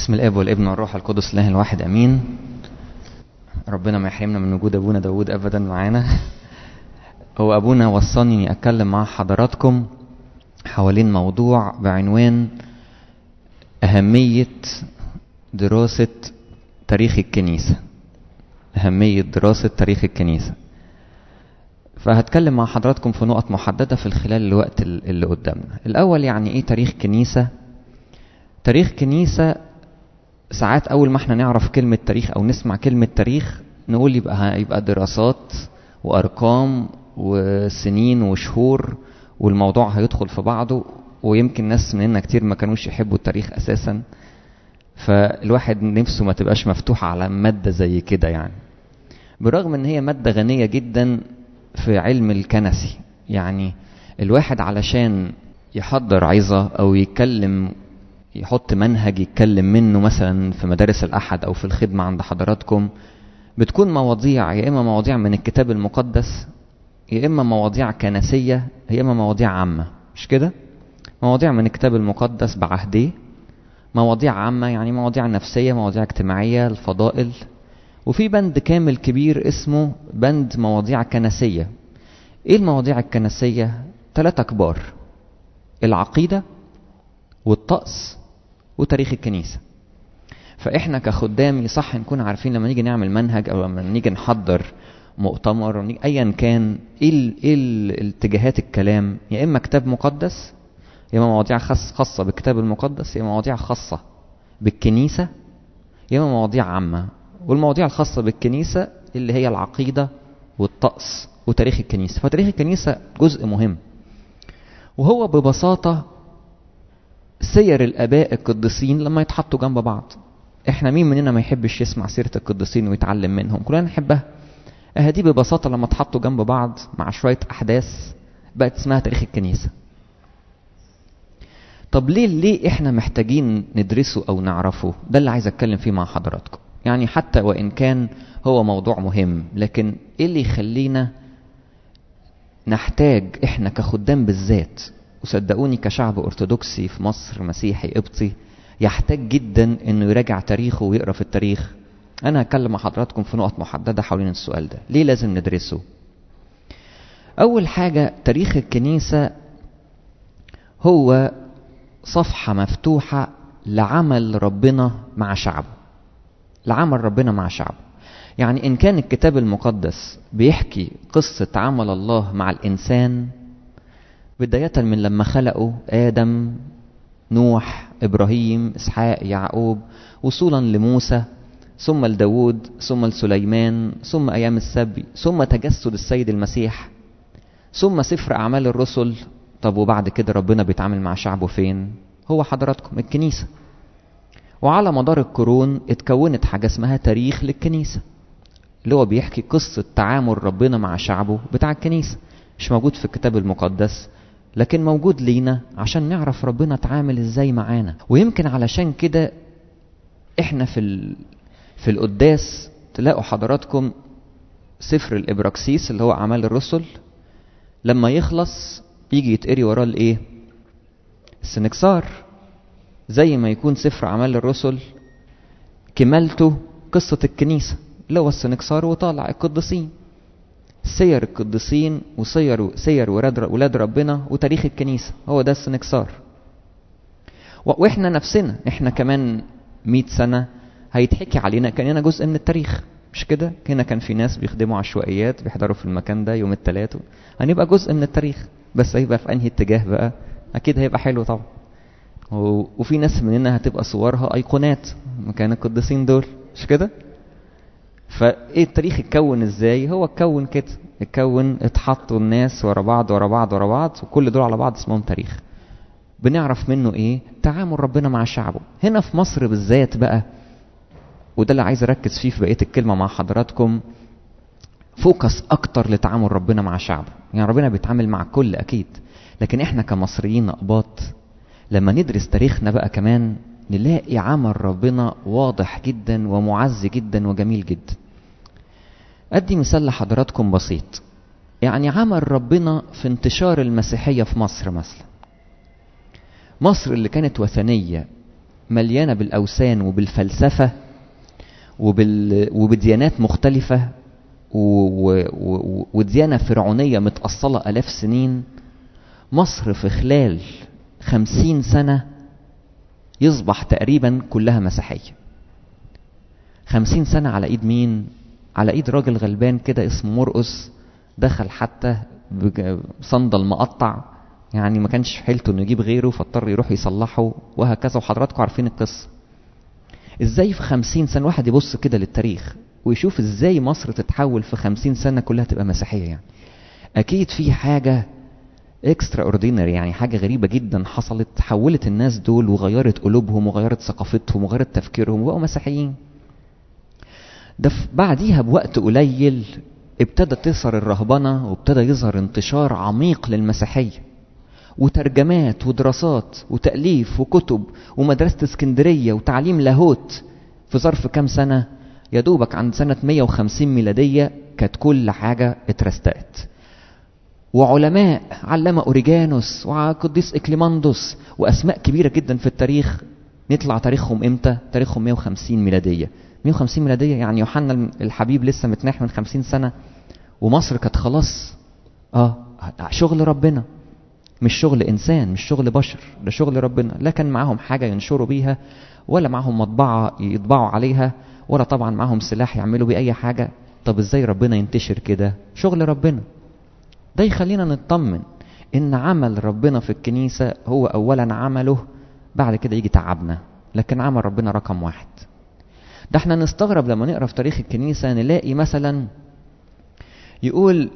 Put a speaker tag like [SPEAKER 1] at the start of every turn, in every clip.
[SPEAKER 1] بسم الاب والابن والروح القدس الله الواحد امين ربنا ما يحرمنا من وجود ابونا داود ابدا معانا هو ابونا وصاني اني اتكلم مع حضراتكم حوالين موضوع بعنوان اهميه دراسه تاريخ الكنيسه اهميه دراسه تاريخ الكنيسه فهتكلم مع حضراتكم في نقط محدده في خلال الوقت اللي قدامنا الاول يعني ايه تاريخ كنيسه تاريخ كنيسه ساعات اول ما احنا نعرف كلمه تاريخ او نسمع كلمه تاريخ نقول يبقى يبقى دراسات وارقام وسنين وشهور والموضوع هيدخل في بعضه ويمكن ناس مننا كتير ما كانوش يحبوا التاريخ اساسا فالواحد نفسه ما تبقاش مفتوحه على ماده زي كده يعني برغم ان هي ماده غنيه جدا في علم الكنسي يعني الواحد علشان يحضر عظه او يتكلم يحط منهج يتكلم منه مثلا في مدارس الأحد أو في الخدمة عند حضراتكم بتكون مواضيع يا إما مواضيع من الكتاب المقدس يا إما مواضيع كنسية يا إما مواضيع عامة مش كده؟ مواضيع من الكتاب المقدس بعهديه مواضيع عامة يعني مواضيع نفسية مواضيع اجتماعية الفضائل وفي بند كامل كبير اسمه بند مواضيع كنسية ايه المواضيع الكنسية؟ ثلاثة كبار العقيدة والطقس وتاريخ الكنيسة فإحنا كخدام يصح نكون عارفين لما نيجي نعمل منهج أو لما نيجي نحضر مؤتمر أيا كان إيه, إيه الاتجاهات الكلام يا إما كتاب مقدس يا إما مواضيع خاصة بالكتاب المقدس يا إما مواضيع خاصة بالكنيسة يا إما مواضيع عامة والمواضيع الخاصة بالكنيسة اللي هي العقيدة والطقس وتاريخ الكنيسة فتاريخ الكنيسة جزء مهم وهو ببساطة سير الاباء القديسين لما يتحطوا جنب بعض احنا مين مننا ما يحبش يسمع سيره القديسين ويتعلم منهم كلنا نحبها اه دي ببساطه لما اتحطوا جنب بعض مع شويه احداث بقت اسمها تاريخ الكنيسه طب ليه ليه احنا محتاجين ندرسه او نعرفه ده اللي عايز اتكلم فيه مع حضراتكم يعني حتى وان كان هو موضوع مهم لكن ايه اللي يخلينا نحتاج احنا كخدام بالذات وصدقوني كشعب أرثوذكسي في مصر مسيحي قبطي يحتاج جدا انه يراجع تاريخه ويقرا في التاريخ انا هتكلم مع حضراتكم في نقط محدده حوالين السؤال ده ليه لازم ندرسه اول حاجه تاريخ الكنيسه هو صفحه مفتوحه لعمل ربنا مع شعبه لعمل ربنا مع شعبه يعني ان كان الكتاب المقدس بيحكي قصه عمل الله مع الانسان بداية من لما خلقوا آدم نوح إبراهيم إسحاق يعقوب وصولا لموسى ثم لداود ثم لسليمان ثم أيام السبي ثم تجسد السيد المسيح ثم سفر أعمال الرسل طب وبعد كده ربنا بيتعامل مع شعبه فين هو حضراتكم الكنيسة وعلى مدار القرون اتكونت حاجة اسمها تاريخ للكنيسة اللي هو بيحكي قصة تعامل ربنا مع شعبه بتاع الكنيسة مش موجود في الكتاب المقدس لكن موجود لينا عشان نعرف ربنا اتعامل ازاي معانا ويمكن علشان كده احنا في ال... في القداس تلاقوا حضراتكم سفر الابراكسيس اللي هو اعمال الرسل لما يخلص يجي يتقري وراه الايه السنكسار زي ما يكون سفر اعمال الرسل كمالته قصه الكنيسه اللي هو السنكسار وطالع القديسين سير القديسين وسير سير ولاد ربنا وتاريخ الكنيسه هو ده السنكسار واحنا نفسنا احنا كمان مئة سنه هيتحكي علينا كاننا جزء من التاريخ مش كده هنا كان في ناس بيخدموا عشوائيات بيحضروا في المكان ده يوم الثلاث هنبقى جزء من التاريخ بس هيبقى في انهي اتجاه بقى اكيد هيبقى حلو طبعا وفي ناس مننا هتبقى صورها ايقونات مكان القديسين دول مش كده فايه التاريخ اتكون ازاي هو اتكون كده اتكون اتحطوا الناس ورا بعض ورا بعض ورا بعض وكل دول على بعض اسمهم تاريخ بنعرف منه ايه تعامل ربنا مع شعبه هنا في مصر بالذات بقى وده اللي عايز اركز فيه في بقيه الكلمه مع حضراتكم فوكس اكتر لتعامل ربنا مع شعبه يعني ربنا بيتعامل مع الكل اكيد لكن احنا كمصريين اقباط لما ندرس تاريخنا بقى كمان نلاقي عمل ربنا واضح جدا ومعز جدا وجميل جدا ادي مثال لحضراتكم بسيط يعني عمل ربنا في انتشار المسيحيه في مصر مثلا مصر اللي كانت وثنيه مليانة بالأوثان وبالفلسفة وبال... وبديانات مختلفة و... و... و... وديانة فرعونية متأصلة ألاف سنين مصر في خلال خمسين سنة يصبح تقريبا كلها مسيحية خمسين سنة على ايد مين على ايد راجل غلبان كده اسمه مرقس دخل حتى بصندل مقطع يعني ما كانش في حيلته انه يجيب غيره فاضطر يروح يصلحه وهكذا وحضراتكم عارفين القصة ازاي في خمسين سنة واحد يبص كده للتاريخ ويشوف ازاي مصر تتحول في خمسين سنة كلها تبقى مسيحية يعني اكيد في حاجة اكسترا اوردينري يعني حاجة غريبة جدا حصلت حولت الناس دول وغيرت قلوبهم وغيرت ثقافتهم وغيرت تفكيرهم وبقوا مسيحيين ده بعديها بوقت قليل ابتدت تظهر الرهبنة وابتدى يظهر انتشار عميق للمسيحية وترجمات ودراسات وتأليف وكتب ومدرسة اسكندرية وتعليم لاهوت في ظرف كام سنة يا دوبك عند سنة 150 ميلادية كانت كل حاجة اترستقت وعلماء علامة أوريجانوس وقديس إكليماندوس وأسماء كبيرة جدا في التاريخ نطلع تاريخهم إمتى؟ تاريخهم 150 ميلادية 150 ميلادية يعني يوحنا الحبيب لسه متناح من 50 سنة ومصر كانت خلاص اه شغل ربنا مش شغل انسان مش شغل بشر ده شغل ربنا لا كان معاهم حاجة ينشروا بيها ولا معاهم مطبعة يطبعوا عليها ولا طبعا معاهم سلاح يعملوا بيه اي حاجة طب ازاي ربنا ينتشر كده شغل ربنا ده يخلينا نطمن ان عمل ربنا في الكنيسة هو اولا عمله بعد كده يجي تعبنا لكن عمل ربنا رقم واحد ده احنا نستغرب لما نقرا في تاريخ الكنيسة نلاقي مثلا يقول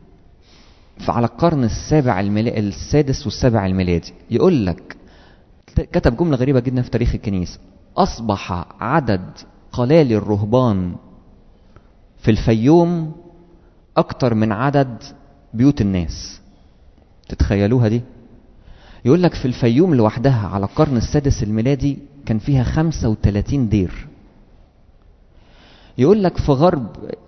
[SPEAKER 1] على القرن السابع الميلادي السادس والسابع الميلادي يقول لك كتب جملة غريبة جدا في تاريخ الكنيسة أصبح عدد قلال الرهبان في الفيوم أكتر من عدد بيوت الناس تتخيلوها دي يقول لك في الفيوم لوحدها على القرن السادس الميلادي كان فيها 35 دير يقول لك في غرب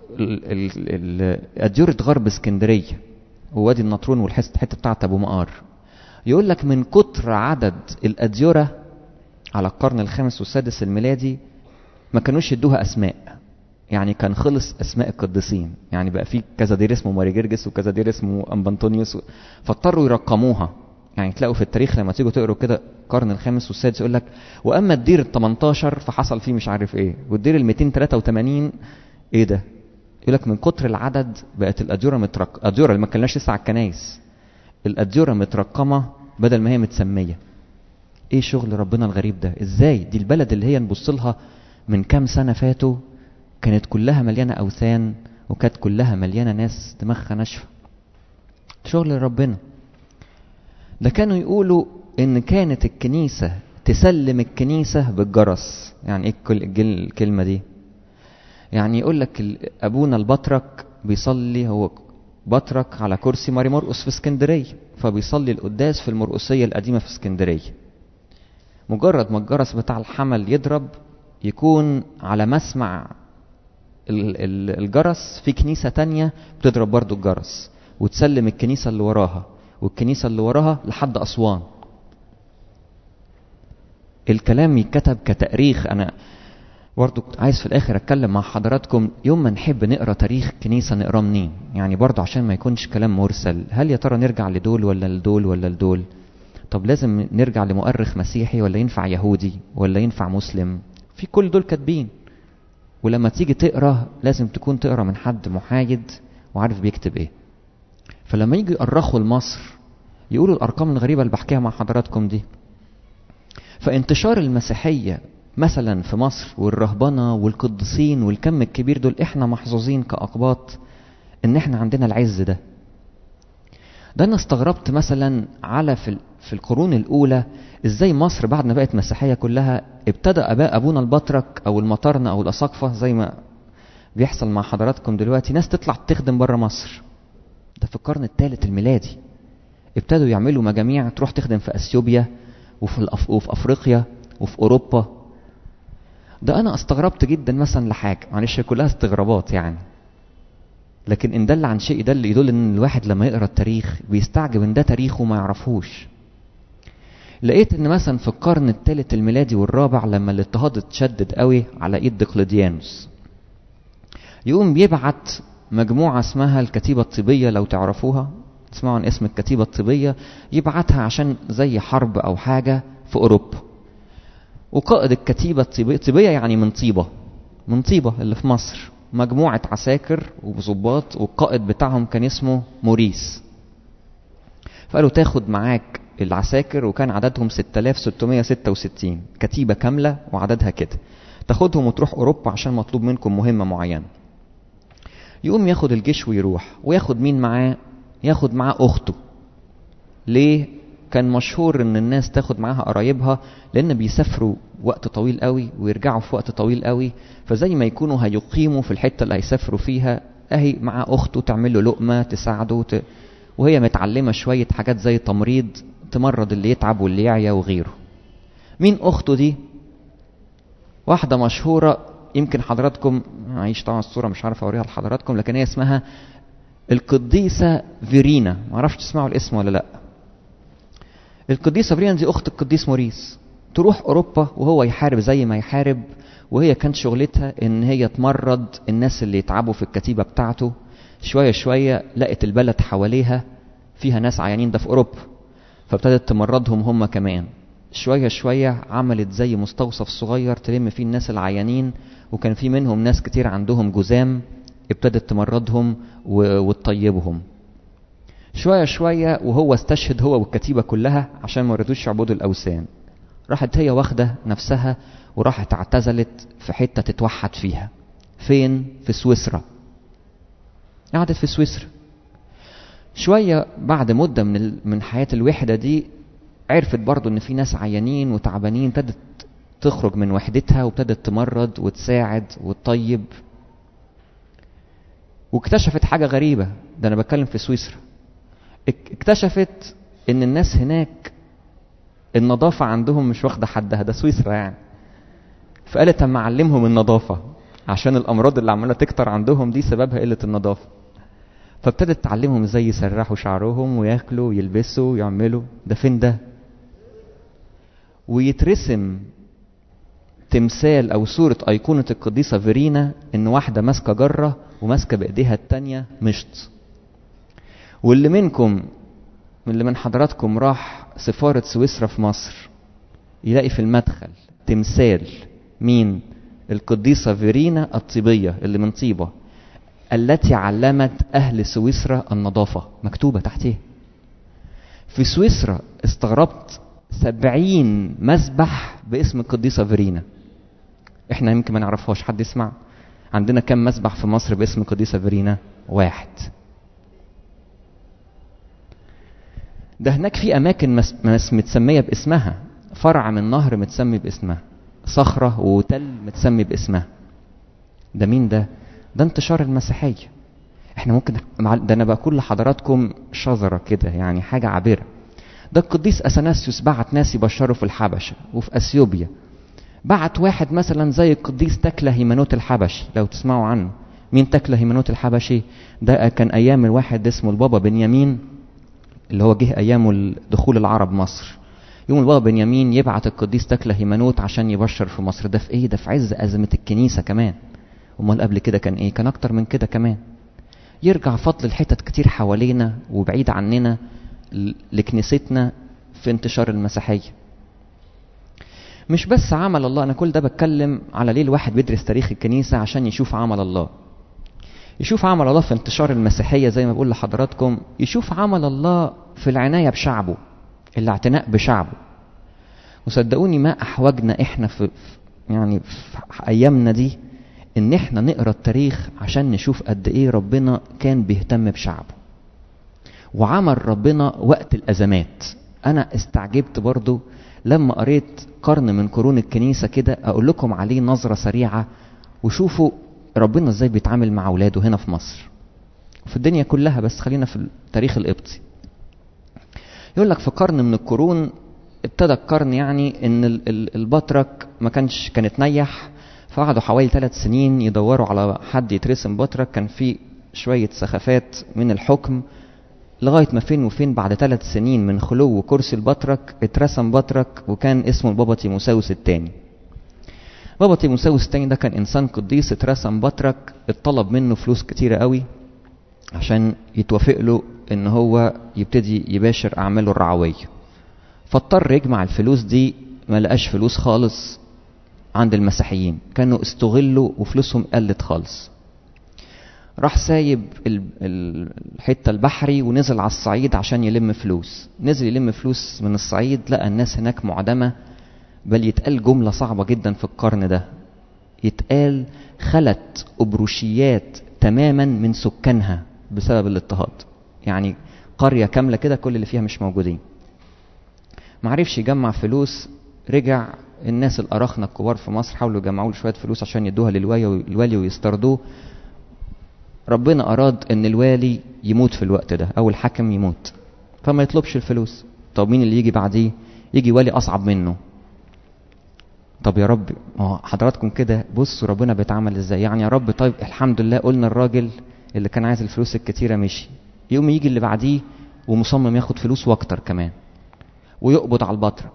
[SPEAKER 1] أديرة غرب اسكندرية ووادي النطرون والحتة بتاعت أبو مقار يقول لك من كتر عدد الأديرة على القرن الخامس والسادس الميلادي ما كانوش يدوها أسماء يعني كان خلص أسماء القديسين يعني بقى في كذا دير اسمه ماري جرجس وكذا دير اسمه أمبانتونيوس فاضطروا يرقموها يعني تلاقوا في التاريخ لما تيجوا تقروا كده القرن الخامس والسادس يقول لك واما الدير ال 18 فحصل فيه مش عارف ايه والدير ال 283 ايه ده؟ يقول لك من كتر العدد بقت الاديره مترق اديره اللي ما كناش لسه على الكنايس الاديره مترقمه بدل ما هي متسميه ايه شغل ربنا الغريب ده ازاي دي البلد اللي هي نبص لها من كام سنه فاتوا كانت كلها مليانه اوثان وكانت كلها مليانه ناس دماغها ناشفه شغل ربنا ده كانوا يقولوا ان كانت الكنيسة تسلم الكنيسة بالجرس يعني ايه الكلمة دي يعني يقول لك ابونا البطرك بيصلي هو بطرك على كرسي ماري مرقس في اسكندرية فبيصلي القداس في المرقسية القديمة في اسكندرية مجرد ما الجرس بتاع الحمل يضرب يكون على مسمع الجرس في كنيسة تانية بتضرب برضو الجرس وتسلم الكنيسة اللي وراها والكنيسة اللي وراها لحد أسوان الكلام يتكتب كتاريخ أنا برضو عايز في الآخر أتكلم مع حضراتكم يوم ما نحب نقرأ تاريخ كنيسة نقراه منين يعني برضو عشان ما يكونش كلام مرسل هل يا ترى نرجع لدول ولا لدول ولا لدول طب لازم نرجع لمؤرخ مسيحي ولا ينفع يهودي ولا ينفع مسلم في كل دول كاتبين ولما تيجي تقرا لازم تكون تقرا من حد محايد وعارف بيكتب ايه فلما يجي يؤرخوا لمصر يقولوا الارقام الغريبه اللي بحكيها مع حضراتكم دي فانتشار المسيحيه مثلا في مصر والرهبنه والقديسين والكم الكبير دول احنا محظوظين كاقباط ان احنا عندنا العز ده ده انا استغربت مثلا على في في القرون الاولى ازاي مصر بعد ما بقت مسيحيه كلها ابتدى اباء ابونا البطرك او المطارنه او الاساقفه زي ما بيحصل مع حضراتكم دلوقتي ناس تطلع تخدم بره مصر ده في القرن الثالث الميلادي ابتدوا يعملوا مجاميع تروح تخدم في اثيوبيا وفي, الأف... وفي افريقيا وفي اوروبا ده انا استغربت جدا مثلا لحاجه معلش كلها استغرابات يعني لكن ان دل عن شيء يدل يدل ان الواحد لما يقرا التاريخ بيستعجب ان ده تاريخه ما يعرفوش لقيت ان مثلا في القرن الثالث الميلادي والرابع لما الاضطهاد اتشدد قوي على ايد دقلديانوس يقوم بيبعت مجموعة اسمها الكتيبة الطبية لو تعرفوها تسمعوا عن اسم الكتيبة الطبية يبعتها عشان زي حرب أو حاجة في أوروبا وقائد الكتيبة الطبية يعني من طيبة من طيبة اللي في مصر مجموعة عساكر وظباط والقائد بتاعهم كان اسمه موريس فقالوا تاخد معاك العساكر وكان عددهم 6666 كتيبة كاملة وعددها كده تاخدهم وتروح أوروبا عشان مطلوب منكم مهمة معينة يقوم ياخد الجيش ويروح وياخد مين معاه ياخد معاه أخته ليه كان مشهور ان الناس تاخد معاها قرايبها لان بيسافروا وقت طويل قوي ويرجعوا في وقت طويل قوي فزي ما يكونوا هيقيموا في الحته اللي هيسافروا فيها اهي مع اخته تعمل له لقمه تساعده ت... وهي متعلمه شويه حاجات زي تمريض تمرض اللي يتعب واللي يعيا وغيره مين اخته دي واحده مشهوره يمكن حضراتكم معيش طبعا الصوره مش عارف اوريها لحضراتكم لكن هي اسمها القديسه فيرينا معرفش تسمعوا الاسم ولا لا القديسة فريان دي أخت القديس موريس تروح أوروبا وهو يحارب زي ما يحارب وهي كانت شغلتها إن هي تمرض الناس اللي يتعبوا في الكتيبة بتاعته شوية شوية لقت البلد حواليها فيها ناس عيانين ده في أوروبا فابتدت تمرضهم هم كمان شوية شوية عملت زي مستوصف صغير تلم فيه الناس العيانين وكان في منهم ناس كتير عندهم جزام ابتدت تمرضهم وتطيبهم شوية شوية وهو استشهد هو والكتيبة كلها عشان ما رضوش يعبدوا الأوثان راحت هي واخدة نفسها وراحت اعتزلت في حتة تتوحد فيها فين؟ في سويسرا قعدت في سويسرا شوية بعد مدة من من حياة الوحدة دي عرفت برضو ان في ناس عيانين وتعبانين ابتدت تخرج من وحدتها وابتدت تمرض وتساعد وتطيب واكتشفت حاجة غريبة ده أنا بتكلم في سويسرا اكتشفت ان الناس هناك النظافة عندهم مش واخدة حدها ده سويسرا يعني فقالت اما اعلمهم النظافة عشان الامراض اللي عمالة تكتر عندهم دي سببها قلة النظافة فابتدت تعلمهم ازاي يسرحوا شعرهم وياكلوا ويلبسوا ويعملوا ده فين ده ويترسم تمثال او صورة ايقونة القديسة فيرينا ان واحدة ماسكة جرة وماسكة بايديها التانية مشط واللي منكم اللي من حضراتكم راح سفارة سويسرا في مصر يلاقي في المدخل تمثال مين القديسة فيرينا الطيبية اللي من طيبة التي علمت أهل سويسرا النظافة مكتوبة تحتيه في سويسرا استغربت سبعين مسبح باسم القديسة فيرينا احنا يمكن ما نعرفهاش حد يسمع عندنا كم مسبح في مصر باسم القديسة فيرينا واحد ده هناك في اماكن مس... مس... متسميه باسمها فرع من نهر متسمي باسمها صخره وتل متسمي باسمها ده مين ده ده انتشار المسيحيه احنا ممكن ده انا بقول لحضراتكم شذره كده يعني حاجه عابره ده القديس اثناسيوس بعت ناس يبشروا في الحبشه وفي اثيوبيا بعت واحد مثلا زي القديس تكله هيمانوت الحبشي لو تسمعوا عنه مين تكله هيمانوت الحبشي ده كان ايام الواحد اسمه البابا بنيامين اللي هو جه ايام دخول العرب مصر يوم البابا بنيامين يبعت القديس تكله هيمانوت عشان يبشر في مصر ده في ايه ده في عز ازمه الكنيسه كمان امال قبل كده كان ايه كان اكتر من كده كمان يرجع فضل الحتت كتير حوالينا وبعيد عننا لكنيستنا في انتشار المسيحيه مش بس عمل الله انا كل ده بتكلم على ليه الواحد بيدرس تاريخ الكنيسه عشان يشوف عمل الله يشوف عمل الله في انتشار المسيحية زي ما بقول لحضراتكم يشوف عمل الله في العناية بشعبه الاعتناء بشعبه وصدقوني ما أحوجنا إحنا في يعني في أيامنا دي إن إحنا نقرأ التاريخ عشان نشوف قد إيه ربنا كان بيهتم بشعبه وعمل ربنا وقت الأزمات أنا استعجبت برضو لما قريت قرن من قرون الكنيسة كده أقول لكم عليه نظرة سريعة وشوفوا ربنا ازاي بيتعامل مع اولاده هنا في مصر في الدنيا كلها بس خلينا في التاريخ القبطي يقول لك في قرن من القرون ابتدى القرن يعني ان البطرك ما كانش كان اتنيح فقعدوا حوالي ثلاث سنين يدوروا على حد يترسم بطرك كان في شوية سخافات من الحكم لغاية ما فين وفين بعد ثلاث سنين من خلو كرسي البطرك اترسم بطرك وكان اسمه البابا تيموساوس الثاني بابا تيموساوس الثاني ده كان انسان قديس اترسم بطرك اتطلب منه فلوس كتيرة قوي عشان يتوافق له ان هو يبتدي يباشر اعماله الرعوية فاضطر يجمع الفلوس دي ما لقاش فلوس خالص عند المسيحيين كانوا استغلوا وفلوسهم قلت خالص راح سايب الحته البحري ونزل على الصعيد عشان يلم فلوس نزل يلم فلوس من الصعيد لقى الناس هناك معدمه بل يتقال جمله صعبه جدا في القرن ده يتقال خلت ابروشيات تماما من سكانها بسبب الاضطهاد يعني قريه كامله كده كل اللي فيها مش موجودين معرفش يجمع فلوس رجع الناس الأراخنة الكبار في مصر حاولوا يجمعوا له شوية فلوس عشان يدوها للوالي ويستردوه ربنا أراد إن الوالي يموت في الوقت ده أو الحاكم يموت فما يطلبش الفلوس طب مين اللي يجي بعديه يجي والي أصعب منه طب يا رب ما حضراتكم كده بصوا ربنا بيتعامل ازاي يعني يا رب طيب الحمد لله قلنا الراجل اللي كان عايز الفلوس الكتيرة مشي يوم يجي اللي بعديه ومصمم ياخد فلوس واكتر كمان ويقبض على البطرك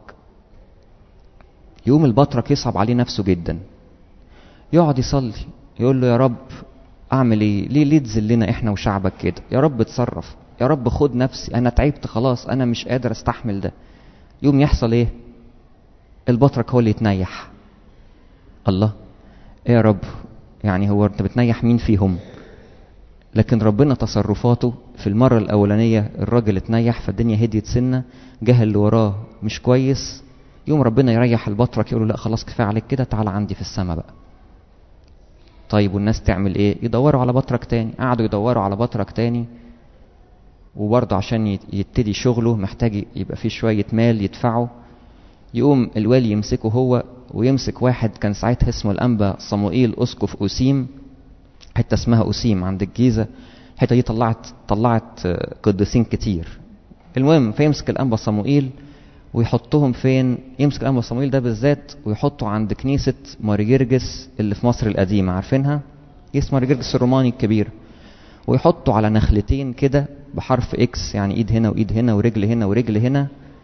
[SPEAKER 1] يقوم البطرك يصعب عليه نفسه جدا يقعد يصلي يقول له يا رب اعمل ايه ليه ليه تذلنا احنا وشعبك كده يا رب اتصرف يا رب خد نفسي انا تعبت خلاص انا مش قادر استحمل ده يوم يحصل ايه البطرك هو اللي يتنيح الله ايه يا رب يعني هو انت بتنيح مين فيهم لكن ربنا تصرفاته في المرة الأولانية الراجل اتنيح فالدنيا هديت سنة جه اللي وراه مش كويس يوم ربنا يريح البطرك يقول له لا خلاص كفايه عليك كده تعال عندي في السماء بقى طيب والناس تعمل ايه يدوروا على بطرك تاني قعدوا يدوروا على بطرك تاني وبرضه عشان يبتدي شغله محتاج يبقى فيه شوية مال يدفعه يقوم الوالي يمسكه هو ويمسك واحد كان ساعتها اسمه الأنبا صموئيل أسقف أوسيم حتة اسمها أوسيم عند الجيزة الحتة دي طلعت طلعت قديسين كتير المهم فيمسك الأنبا صموئيل ويحطهم فين يمسك الأنبا صموئيل ده بالذات ويحطه عند كنيسة ماريجرجس اللي في مصر القديمة عارفينها اسم ماريجرجس الروماني الكبير ويحطه على نخلتين كده بحرف اكس يعني ايد هنا وايد هنا ورجل هنا ورجل هنا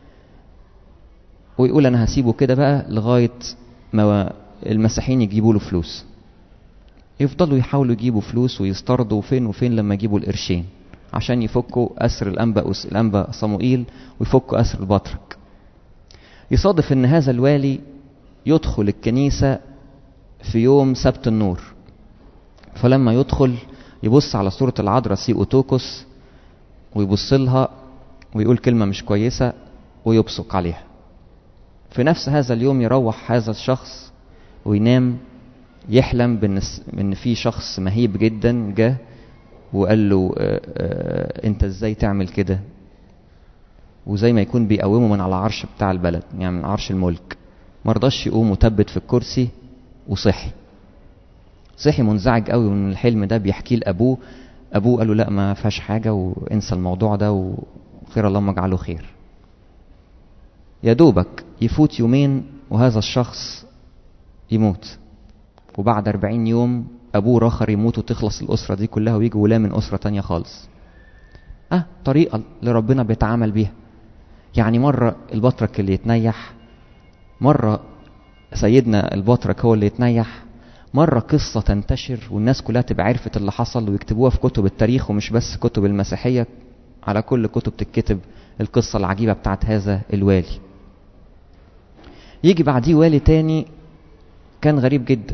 [SPEAKER 1] ويقول انا هسيبه كده بقى لغاية ما المسيحيين يجيبوا له فلوس يفضلوا يحاولوا يجيبوا فلوس ويسترضوا فين وفين لما يجيبوا القرشين عشان يفكوا أسر الأنبا الأنبا صموئيل ويفكوا أسر البطرك يصادف ان هذا الوالي يدخل الكنيسة في يوم سبت النور فلما يدخل يبص على صورة العذراء سي أوتوكوس ويبص لها ويقول كلمة مش كويسة ويبصق عليها في نفس هذا اليوم يروح هذا الشخص وينام يحلم بان في شخص مهيب جدا جه وقال له آآ آآ انت ازاي تعمل كده وزي ما يكون بيقومه من على العرش بتاع البلد يعني من عرش الملك مرضاش يقوم وثبت في الكرسي وصحي صحي منزعج قوي من الحلم ده بيحكيه لابوه ابوه قال له لا ما فيهاش حاجه وانسى الموضوع ده وخير اللهم اجعله خير يا دوبك يفوت يومين وهذا الشخص يموت وبعد أربعين يوم أبوه راخر يموت وتخلص الأسرة دي كلها ويجي ولا من أسرة تانية خالص أه طريقة اللي ربنا بيتعامل بيها يعني مرة البطرك اللي يتنيح مرة سيدنا البطرك هو اللي يتنيح مرة قصة تنتشر والناس كلها تبقى عرفت اللي حصل ويكتبوها في كتب التاريخ ومش بس كتب المسيحية على كل كتب تتكتب القصة العجيبة بتاعت هذا الوالي يجي بعديه والي تاني كان غريب جدا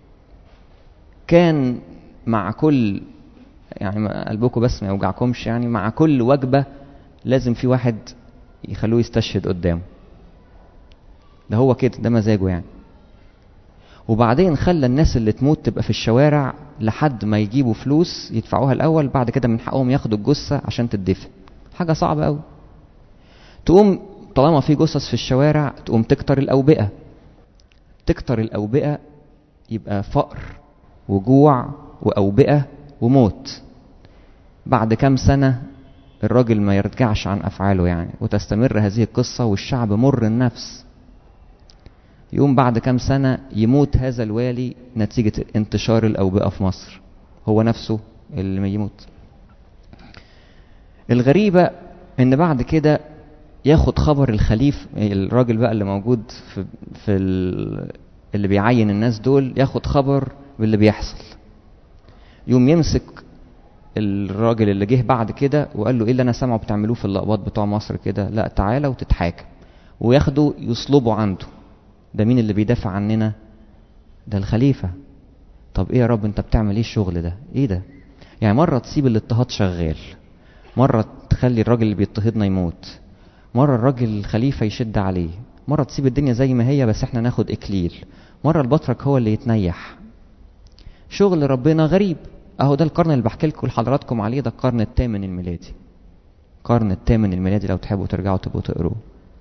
[SPEAKER 1] كان مع كل يعني قلبكم بس ما يوجعكمش يعني مع كل وجبة لازم في واحد يخلوه يستشهد قدامه ده هو كده ده مزاجه يعني وبعدين خلى الناس اللي تموت تبقى في الشوارع لحد ما يجيبوا فلوس يدفعوها الاول بعد كده من حقهم ياخدوا الجثه عشان تدفن حاجه صعبه قوي تقوم طالما في جثث في الشوارع تقوم تكتر الاوبئه تكتر الاوبئه يبقى فقر وجوع واوبئه وموت بعد كام سنه الراجل ما يرجعش عن افعاله يعني وتستمر هذه القصه والشعب مر النفس يقوم بعد كام سنة يموت هذا الوالي نتيجة انتشار الأوبئة في مصر هو نفسه اللي ما يموت الغريبة ان بعد كده ياخد خبر الخليف الراجل بقى اللي موجود في, في ال... اللي بيعين الناس دول ياخد خبر باللي بيحصل يوم يمسك الراجل اللي جه بعد كده وقال له ايه اللي انا سامعه بتعملوه في اللقبات بتوع مصر كده لا تعالى وتتحاكم وياخده يصلبوا عنده ده مين اللي بيدافع عننا ده الخليفة طب ايه يا رب انت بتعمل ايه الشغل ده ايه ده يعني مرة تسيب الاضطهاد شغال مرة تخلي الراجل اللي بيضطهدنا يموت مرة الراجل الخليفة يشد عليه مرة تسيب الدنيا زي ما هي بس احنا ناخد اكليل مرة البطرك هو اللي يتنيح شغل ربنا غريب اهو ده القرن اللي بحكي لكم لحضراتكم عليه ده القرن الثامن الميلادي القرن الثامن الميلادي لو تحبوا ترجعوا تبقوا تقروه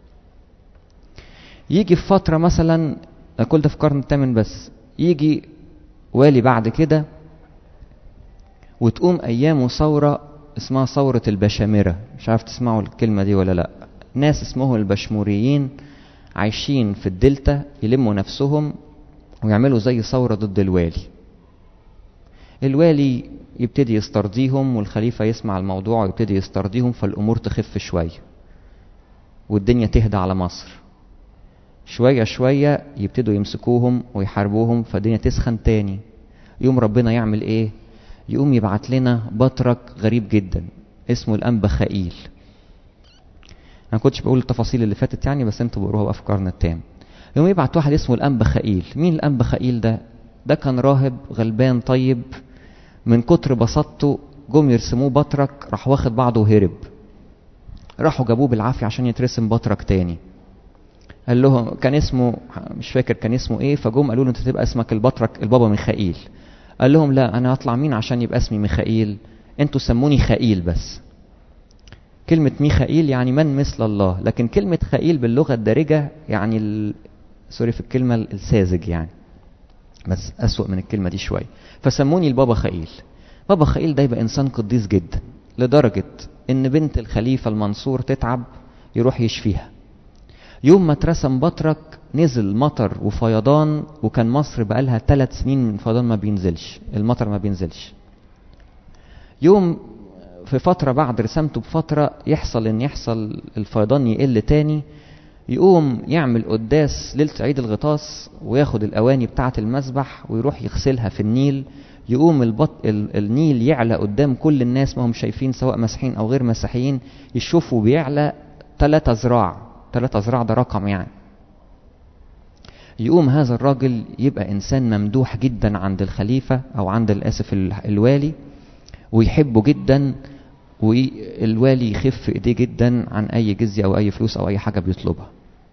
[SPEAKER 1] يجي في فترة مثلا كل ده في القرن الثامن بس يجي والي بعد كده وتقوم ايامه ثورة اسمها ثورة البشامرة مش عارف تسمعوا الكلمة دي ولا لا ناس اسمهم البشموريين عايشين في الدلتا يلموا نفسهم ويعملوا زي ثورة ضد الوالي الوالي يبتدي يسترضيهم والخليفة يسمع الموضوع ويبتدي يسترضيهم فالأمور تخف شوية والدنيا تهدى على مصر شوية شوية يبتدوا يمسكوهم ويحاربوهم فالدنيا تسخن تاني يوم ربنا يعمل ايه يقوم يبعت لنا بطرك غريب جدا اسمه الأنبا خائيل انا كنتش بقول التفاصيل اللي فاتت يعني بس انتوا بقروها بقى في القرن التام يوم يبعت واحد اسمه الأنبا خائيل مين الأنبا خائيل ده ده كان راهب غلبان طيب من كتر بساطته جم يرسموه بطرك راح واخد بعضه وهرب راحوا جابوه بالعافية عشان يترسم بطرك تاني قال لهم كان اسمه مش فاكر كان اسمه ايه فجم قالوا له انت تبقى اسمك البطرك البابا ميخائيل قال لهم لا انا هطلع مين عشان يبقى اسمي ميخائيل انتوا سموني خائيل بس كلمة ميخائيل يعني من مثل الله لكن كلمة خائيل باللغة الدارجة يعني ال... سوري في الكلمة الساذج يعني بس أسوأ من الكلمة دي شوية فسموني البابا خائيل بابا خائيل ده يبقى إنسان قديس جدا لدرجة إن بنت الخليفة المنصور تتعب يروح يشفيها يوم ما اترسم بطرك نزل مطر وفيضان وكان مصر بقالها ثلاث سنين من فيضان ما بينزلش المطر ما بينزلش يوم في فترة بعد رسامته بفترة يحصل ان يحصل الفيضان يقل تاني يقوم يعمل قداس ليلة عيد الغطاس وياخد الأواني بتاعة المسبح ويروح يغسلها في النيل يقوم البط... ال... النيل يعلى قدام كل الناس ما هم شايفين سواء مسيحيين أو غير مسيحيين يشوفوا بيعلى ثلاثة ذراع ثلاثة ذراع ده رقم يعني يقوم هذا الراجل يبقى إنسان ممدوح جدا عند الخليفة أو عند الآسف الوالي ويحبه جدا والوالي يخف ايديه جدا عن اي جزية او اي فلوس او اي حاجة بيطلبها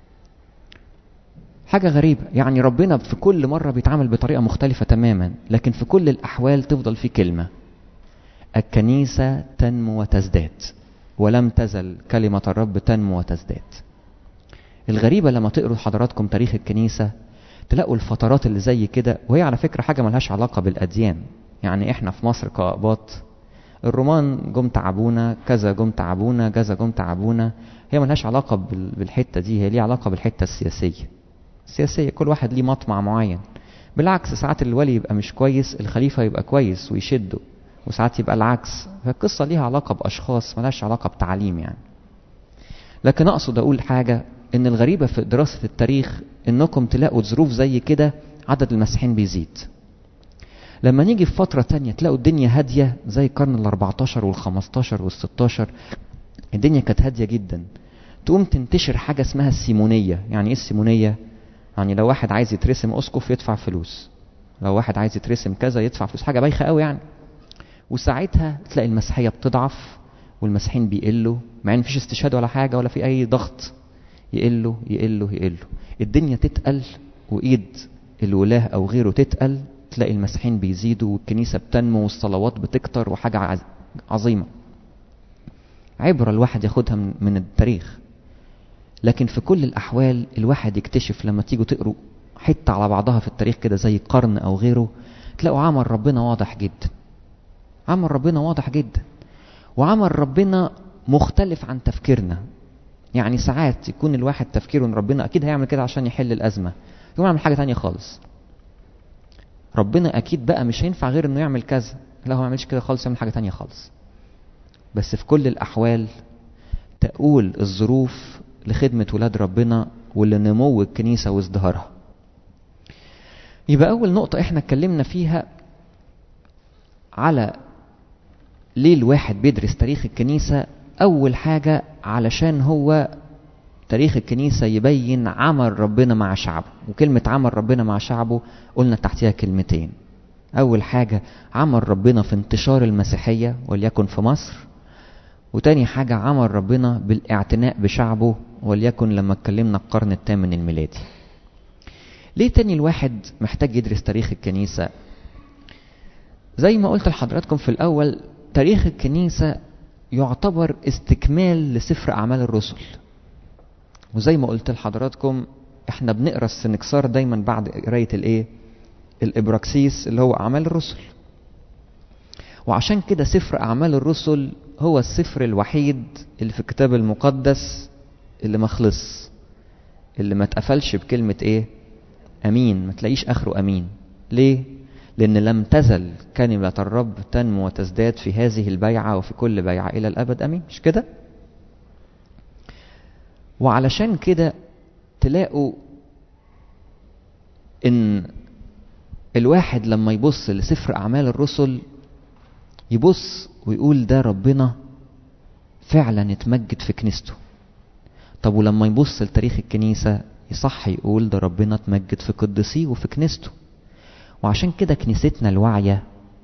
[SPEAKER 1] حاجة غريبة يعني ربنا في كل مرة بيتعامل بطريقة مختلفة تماما لكن في كل الأحوال تفضل في كلمة الكنيسة تنمو وتزداد ولم تزل كلمة الرب تنمو وتزداد الغريبة لما تقروا حضراتكم تاريخ الكنيسة تلاقوا الفترات اللي زي كده وهي على فكرة حاجة ملهاش علاقة بالأديان يعني احنا في مصر كأقباط الرومان جم تعبونا كذا جم تعبونا كذا جم تعبونا هي ملهاش علاقة بالحتة دي هي ليها علاقة بالحتة السياسية السياسية كل واحد ليه مطمع معين بالعكس ساعات الولي يبقى مش كويس الخليفة يبقى كويس ويشده وساعات يبقى العكس فالقصة ليها علاقة بأشخاص ملهاش علاقة بتعليم يعني لكن أقصد أقول حاجة إن الغريبة في دراسة التاريخ إنكم تلاقوا ظروف زي كده عدد المسيحيين بيزيد لما نيجي في فترة تانية تلاقوا الدنيا هادية زي القرن ال 14 وال 15 وال 16 الدنيا كانت هادية جدا تقوم تنتشر حاجة اسمها السيمونية يعني ايه السيمونية؟ يعني لو واحد عايز يترسم اسقف يدفع فلوس لو واحد عايز يترسم كذا يدفع فلوس حاجة بايخة قوي يعني وساعتها تلاقي المسيحية بتضعف والمسيحيين بيقلوا مع ان مفيش استشهاد ولا حاجة ولا في اي ضغط يقلوا يقلوا يقلوا الدنيا تتقل وايد الولاه او غيره تتقل تلاقي المسيحيين بيزيدوا والكنيسة بتنمو والصلوات بتكتر وحاجة عظيمة عبرة الواحد ياخدها من التاريخ لكن في كل الأحوال الواحد يكتشف لما تيجوا تقروا حتة على بعضها في التاريخ كده زي قرن أو غيره تلاقوا عمل ربنا واضح جدا عمل ربنا واضح جدا وعمل ربنا مختلف عن تفكيرنا يعني ساعات يكون الواحد تفكيره ان ربنا اكيد هيعمل كده عشان يحل الازمه يقوم يعمل حاجه تانية خالص ربنا اكيد بقى مش هينفع غير انه يعمل كذا لا هو ما يعملش كده خالص يعمل حاجه تانية خالص بس في كل الأحوال تقول الظروف لخدمة ولاد ربنا ولنمو الكنيسة وازدهارها يبقى أول نقطة احنا اتكلمنا فيها على ليه الواحد بيدرس تاريخ الكنيسة أول حاجة علشان هو تاريخ الكنيسة يبين عمل ربنا مع شعبه وكلمة عمل ربنا مع شعبه قلنا تحتها كلمتين أول حاجة عمل ربنا في انتشار المسيحية وليكن في مصر وتاني حاجة عمل ربنا بالاعتناء بشعبه وليكن لما اتكلمنا القرن الثامن الميلادي ليه تاني الواحد محتاج يدرس تاريخ الكنيسة زي ما قلت لحضراتكم في الأول تاريخ الكنيسة يعتبر استكمال لسفر أعمال الرسل وزي ما قلت لحضراتكم احنا بنقرا السنكسار دايما بعد قرايه الايه الابراكسيس اللي هو اعمال الرسل وعشان كده سفر اعمال الرسل هو السفر الوحيد اللي في الكتاب المقدس اللي ما خلص اللي ما اتقفلش بكلمه ايه امين ما تلاقيش اخره امين ليه لان لم تزل كلمه الرب تنمو وتزداد في هذه البيعه وفي كل بيعه الى الابد امين مش كده وعلشان كده تلاقوا ان الواحد لما يبص لسفر اعمال الرسل يبص ويقول ده ربنا فعلا اتمجد في كنيسته طب ولما يبص لتاريخ الكنيسة يصح يقول ده ربنا اتمجد في قدسيه وفي كنيسته وعشان كده كنيستنا الواعية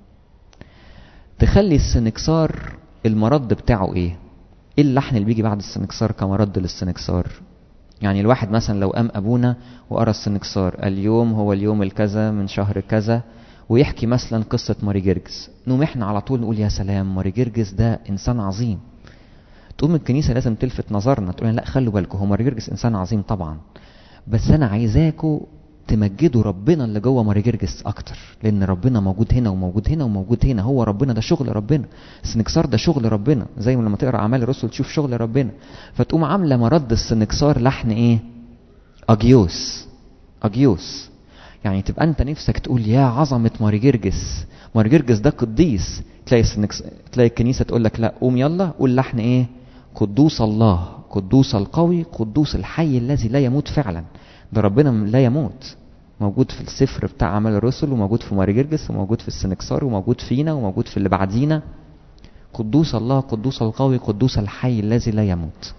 [SPEAKER 1] تخلي السنكسار المرد بتاعه ايه ايه اللحن اللي بيجي بعد السنكسار كمرد للسنكسار يعني الواحد مثلا لو قام ابونا وقرا السنكسار اليوم هو اليوم الكذا من شهر كذا ويحكي مثلا قصة ماري جرجس نقوم احنا على طول نقول يا سلام ماري جرجس ده انسان عظيم تقوم الكنيسة لازم تلفت نظرنا تقول لا خلوا بالكم هو ماري جرجس انسان عظيم طبعا بس انا عايزاكوا تمجدوا ربنا اللي جوه ماري جرجس اكتر لان ربنا موجود هنا وموجود هنا وموجود هنا هو ربنا ده شغل ربنا السنكسار ده شغل ربنا زي ما لما تقرا اعمال الرسل تشوف شغل ربنا فتقوم عامله مرد السنكسار لحن ايه اجيوس اجيوس يعني تبقى انت نفسك تقول يا عظمه ماري جرجس ماري جرجس ده قديس تلاقي السنكس... تلاقي الكنيسه تقول لك لا قوم يلا قول لحن ايه قدوس الله قدوس القوي قدوس الحي الذي لا يموت فعلا ده ربنا لا يموت موجود في السفر بتاع عمل الرسل وموجود في ماري جرجس وموجود في السنكسار وموجود فينا وموجود في اللي بعدينا قدوس الله قدوس القوي قدوس الحي الذي لا يموت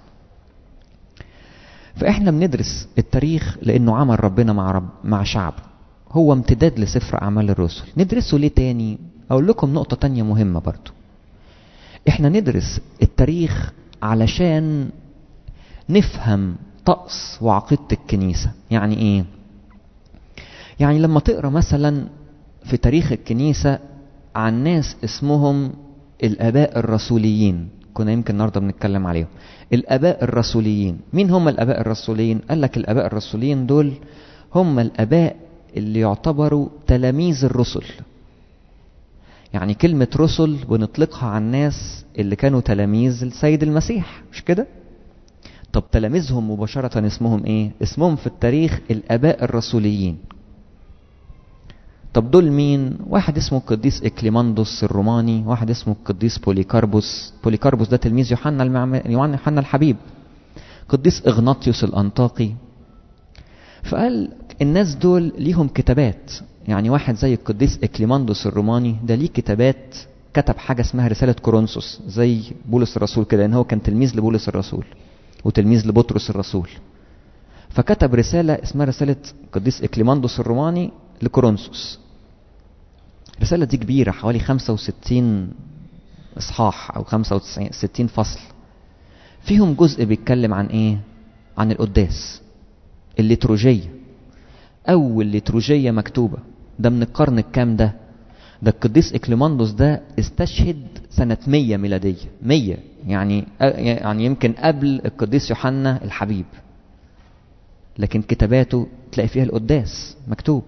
[SPEAKER 1] فاحنا بندرس التاريخ لانه عمل ربنا مع رب مع شعب هو امتداد لسفر اعمال الرسل ندرسه ليه تاني اقول لكم نقطه تانية مهمه برضو احنا ندرس التاريخ علشان نفهم طقس وعقيده الكنيسه يعني ايه يعني لما تقرا مثلا في تاريخ الكنيسه عن ناس اسمهم الاباء الرسوليين كنا يمكن النهارده بنتكلم عليهم الاباء الرسوليين مين هم الاباء الرسوليين قال لك الاباء الرسوليين دول هم الاباء اللي يعتبروا تلاميذ الرسل يعني كلمة رسل بنطلقها على الناس اللي كانوا تلاميذ السيد المسيح مش كده؟ طب تلاميذهم مباشرة اسمهم ايه؟ اسمهم في التاريخ الآباء الرسوليين طب دول مين؟ واحد اسمه القديس إكليماندوس الروماني، واحد اسمه القديس بوليكاربوس، بوليكاربوس ده تلميذ يوحنا المعم... يوحنا الحبيب. قديس إغناطيوس الأنطاقي. فقال الناس دول ليهم كتابات، يعني واحد زي القديس إكليماندوس الروماني ده ليه كتابات كتب حاجة اسمها رسالة كورنثوس زي بولس الرسول كده لأن هو كان تلميذ لبولس الرسول وتلميذ لبطرس الرسول. فكتب رسالة اسمها رسالة القديس إكليماندوس الروماني لكورنثوس الرسالة دي كبيرة حوالي 65 إصحاح أو 65 فصل فيهم جزء بيتكلم عن إيه؟ عن القداس الليتروجية أول ليتروجية مكتوبة ده من القرن الكام ده؟ ده القديس إكليماندوس ده استشهد سنة 100 ميلادية 100 يعني يعني يمكن قبل القديس يوحنا الحبيب لكن كتاباته تلاقي فيها القداس مكتوب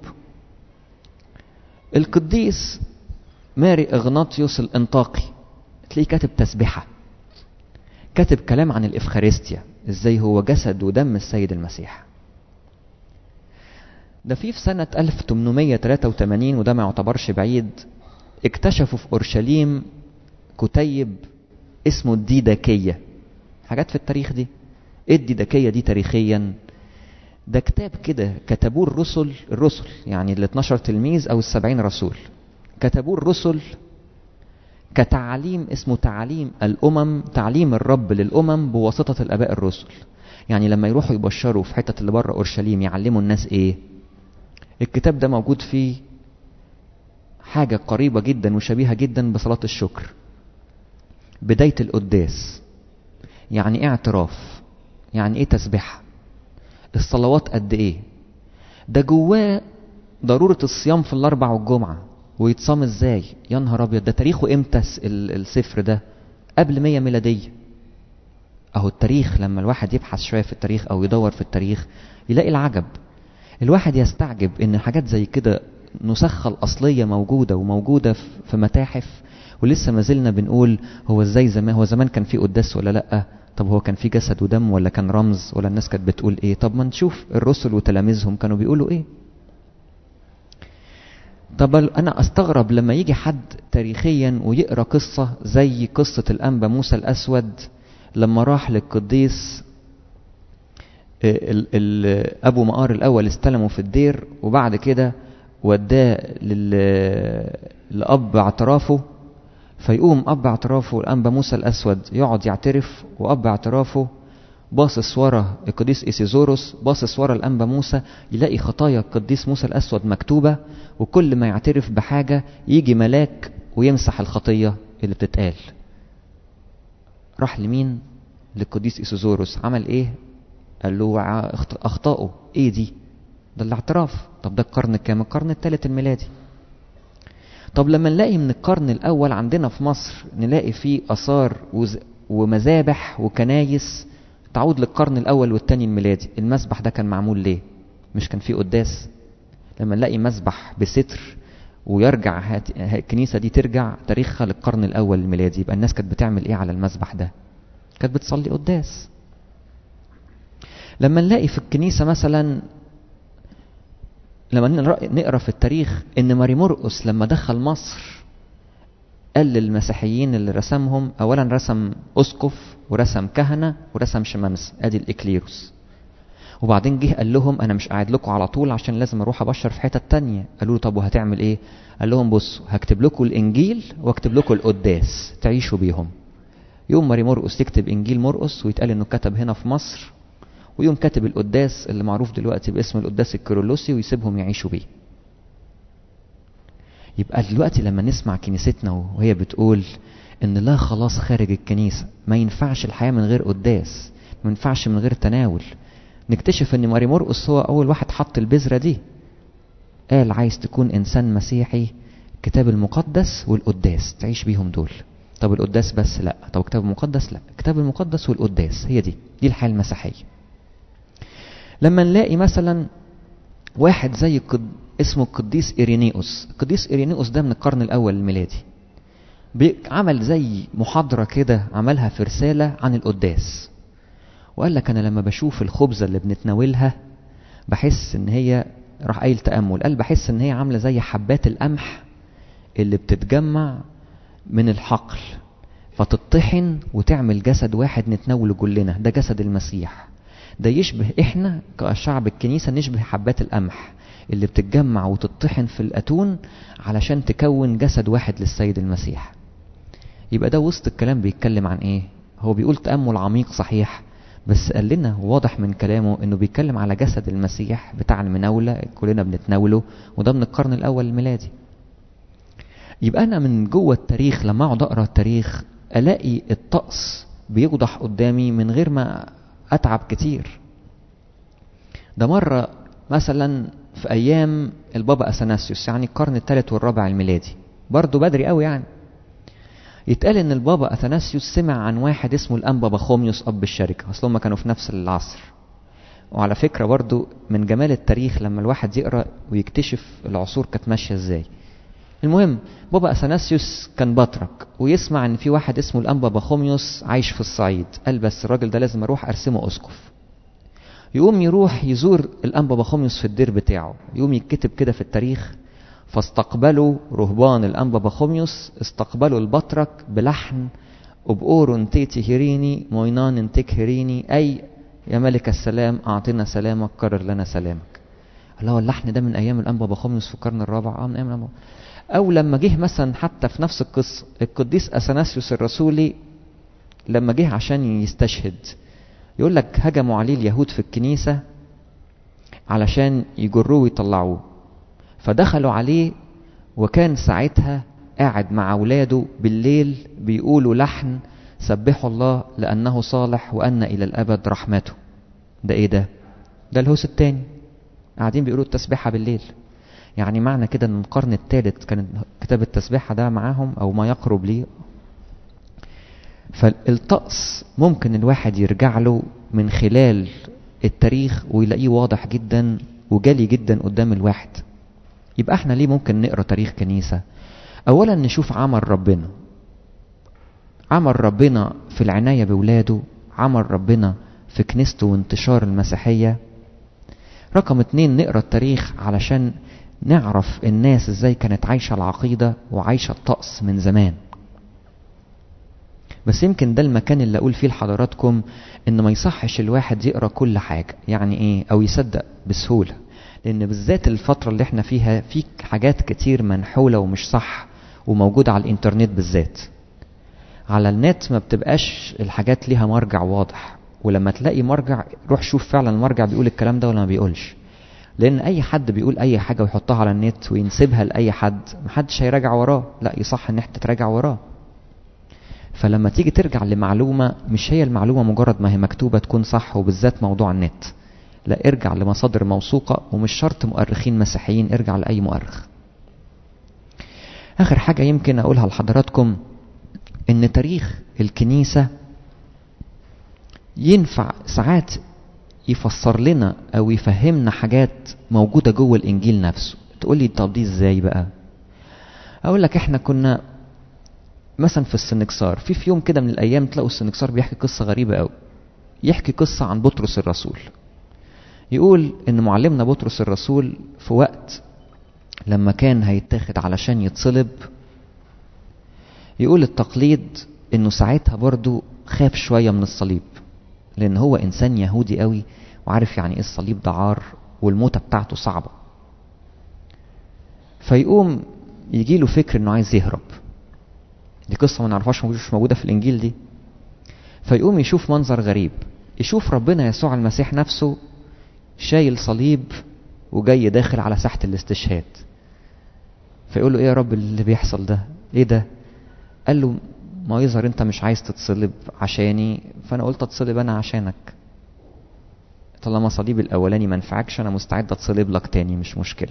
[SPEAKER 1] القديس ماري اغناطيوس الانطاقي تلاقيه كاتب تسبحه كاتب كلام عن الافخارستيا ازاي هو جسد ودم السيد المسيح ده في في سنة 1883 وده ما يعتبرش بعيد اكتشفوا في أورشليم كتيب اسمه الديداكية حاجات في التاريخ دي ايه الديداكية دي تاريخيا ده كتاب كده كتبوه الرسل الرسل يعني ال 12 تلميذ او السبعين رسول كتبوه الرسل كتعليم اسمه تعليم الامم تعليم الرب للامم بواسطه الاباء الرسل يعني لما يروحوا يبشروا في حته اللي بره اورشليم يعلموا الناس ايه الكتاب ده موجود فيه حاجه قريبه جدا وشبيهه جدا بصلاه الشكر بدايه القداس يعني ايه اعتراف يعني ايه تسبيحه الصلوات قد ايه ده جواه ضروره الصيام في الاربع والجمعه ويتصام ازاي يا نهار ابيض ده تاريخه امتى السفر ده قبل 100 ميلاديه اهو التاريخ لما الواحد يبحث شويه في التاريخ او يدور في التاريخ يلاقي العجب الواحد يستعجب ان حاجات زي كده نسخة الأصلية موجودة وموجودة في متاحف ولسه ما زلنا بنقول هو ازاي زمان هو زمان كان في قداس ولا لأ طب هو كان في جسد ودم ولا كان رمز ولا الناس كانت بتقول ايه طب ما نشوف الرسل وتلاميذهم كانوا بيقولوا ايه طب انا استغرب لما يجي حد تاريخيا ويقرا قصه زي قصه الانبا موسى الاسود لما راح للقديس ال ال ابو مقار الاول استلمه في الدير وبعد كده وداه لاب اعترافه فيقوم اب اعترافه الانبا موسى الاسود يقعد يعترف واب اعترافه باصص ورا القديس ايسيزوروس باصص ورا الانبا موسى يلاقي خطايا القديس موسى الاسود مكتوبه وكل ما يعترف بحاجه يجي ملاك ويمسح الخطيه اللي بتتقال راح لمين للقديس ايسيزوروس عمل ايه قال له اخطائه ايه دي ده الاعتراف طب ده القرن كام القرن الثالث الميلادي طب لما نلاقي من القرن الاول عندنا في مصر نلاقي فيه اثار ومذابح وكنايس تعود للقرن الاول والثاني الميلادي المسبح ده كان معمول ليه مش كان فيه قداس لما نلاقي مسبح بستر ويرجع هات... الكنيسه دي ترجع تاريخها للقرن الاول الميلادي يبقى الناس كانت بتعمل ايه على المسبح ده كانت بتصلي قداس لما نلاقي في الكنيسه مثلا لما نقرا في التاريخ ان ماري مرقس لما دخل مصر قال للمسيحيين اللي رسمهم اولا رسم اسقف ورسم كهنه ورسم شمامسه ادي الاكليروس وبعدين جه قال لهم انا مش قاعد لكم على طول عشان لازم اروح ابشر في حته تانية قالوا له طب وهتعمل ايه قال لهم بصوا هكتب لكم الانجيل واكتب لكم القداس تعيشوا بيهم يوم ماري مرقس يكتب انجيل مرقس ويتقال انه كتب هنا في مصر ويوم كاتب القداس اللي معروف دلوقتي باسم القداس الكيرلسي ويسيبهم يعيشوا بيه يبقى دلوقتي لما نسمع كنيستنا وهي بتقول ان لا خلاص خارج الكنيسة ما ينفعش الحياة من غير قداس ما ينفعش من غير تناول نكتشف ان ماري مرقس هو اول واحد حط البذرة دي قال عايز تكون انسان مسيحي الكتاب المقدس والقداس تعيش بيهم دول طب القداس بس لا طب الكتاب المقدس لا الكتاب المقدس والقداس هي دي دي الحياة المسيحية لما نلاقي مثلا واحد زي قد... اسمه القديس إيرينيوس القديس إيرينيوس ده من القرن الأول الميلادي عمل زي محاضرة كده عملها في رسالة عن القداس وقال لك أنا لما بشوف الخبزة اللي بنتناولها بحس إن هي راح قايل تأمل قال بحس إن هي عاملة زي حبات القمح اللي بتتجمع من الحقل فتطحن وتعمل جسد واحد نتناوله كلنا ده جسد المسيح ده يشبه احنا كشعب الكنيسه نشبه حبات القمح اللي بتتجمع وتطحن في الاتون علشان تكون جسد واحد للسيد المسيح يبقى ده وسط الكلام بيتكلم عن ايه هو بيقول تامل عميق صحيح بس قال لنا واضح من كلامه انه بيتكلم على جسد المسيح بتاع المناوله كلنا بنتناوله وده من القرن الاول الميلادي يبقى انا من جوه التاريخ لما اقعد اقرا التاريخ الاقي الطقس بيوضح قدامي من غير ما اتعب كتير ده مرة مثلا في ايام البابا اثناسيوس يعني القرن الثالث والرابع الميلادي برضه بدري قوي يعني يتقال ان البابا اثناسيوس سمع عن واحد اسمه الانبا بخوميوس اب الشركه اصل هم كانوا في نفس العصر وعلى فكره برضه من جمال التاريخ لما الواحد يقرا ويكتشف العصور كانت ماشيه ازاي المهم بابا اثناسيوس كان بطرك ويسمع ان في واحد اسمه الانبا بخوميوس عايش في الصعيد قال بس الراجل ده لازم اروح ارسمه اسقف يقوم يروح يزور الانبا بخوميوس في الدير بتاعه يقوم يتكتب كده في التاريخ فاستقبلوا رهبان الانبا بخوميوس استقبلوا البطرك بلحن أبؤور تيتي هيريني موينان تك هيريني أي يا ملك السلام أعطنا سلامك كرر لنا سلامك الله اللحن ده من أيام الأنبا بخوميوس في القرن الرابع آه من أيام الأنبا أو لما جه مثلا حتى في نفس القصة القديس أثناسيوس الرسولي لما جه عشان يستشهد يقول لك هجموا عليه اليهود في الكنيسة علشان يجروه ويطلعوه فدخلوا عليه وكان ساعتها قاعد مع أولاده بالليل بيقولوا لحن سبحوا الله لأنه صالح وأن إلى الأبد رحمته ده إيه ده؟ ده الهوس التاني قاعدين بيقولوا التسبيحة بالليل يعني معنى كده ان القرن الثالث كان كتاب التسبيحة ده معاهم او ما يقرب ليه فالطقس ممكن الواحد يرجع له من خلال التاريخ ويلاقيه واضح جدا وجلي جدا قدام الواحد يبقى احنا ليه ممكن نقرا تاريخ كنيسة اولا نشوف عمل ربنا عمل ربنا في العناية بولاده عمل ربنا في كنيسته وانتشار المسيحية رقم اتنين نقرا التاريخ علشان نعرف الناس ازاي كانت عايشة العقيدة وعايشة الطقس من زمان بس يمكن ده المكان اللي اقول فيه لحضراتكم ان ما يصحش الواحد يقرا كل حاجة يعني ايه او يصدق بسهولة لان بالذات الفترة اللي احنا فيها في حاجات كتير منحولة ومش صح وموجودة على الانترنت بالذات على النت ما بتبقاش الحاجات ليها مرجع واضح ولما تلاقي مرجع روح شوف فعلا المرجع بيقول الكلام ده ولا ما بيقولش لان اي حد بيقول اي حاجه ويحطها على النت وينسبها لاي حد محدش هيراجع وراه لا يصح ان انت تراجع وراه فلما تيجي ترجع لمعلومه مش هي المعلومه مجرد ما هي مكتوبه تكون صح وبالذات موضوع النت لا ارجع لمصادر موثوقه ومش شرط مؤرخين مسيحيين ارجع لاي مؤرخ اخر حاجه يمكن اقولها لحضراتكم ان تاريخ الكنيسه ينفع ساعات يفسر لنا او يفهمنا حاجات موجوده جوه الانجيل نفسه تقول لي طب دي ازاي بقى اقول لك احنا كنا مثلا في السنكسار في في يوم كده من الايام تلاقوا السنكسار بيحكي قصه غريبه قوي يحكي قصه عن بطرس الرسول يقول ان معلمنا بطرس الرسول في وقت لما كان هيتاخد علشان يتصلب يقول التقليد انه ساعتها برضو خاف شويه من الصليب لان هو انسان يهودي قوي وعارف يعني ايه الصليب ده عار والموتة بتاعته صعبة فيقوم يجي له فكر انه عايز يهرب دي قصة ما نعرفهاش مش موجودة في الانجيل دي فيقوم يشوف منظر غريب يشوف ربنا يسوع المسيح نفسه شايل صليب وجاي داخل على ساحة الاستشهاد فيقول له ايه يا رب اللي بيحصل ده ايه ده قال له ما يظهر انت مش عايز تتصلب عشاني فانا قلت اتصلب انا عشانك طالما صليب الاولاني ما نفعكش انا مستعد اتصلب لك تاني مش مشكله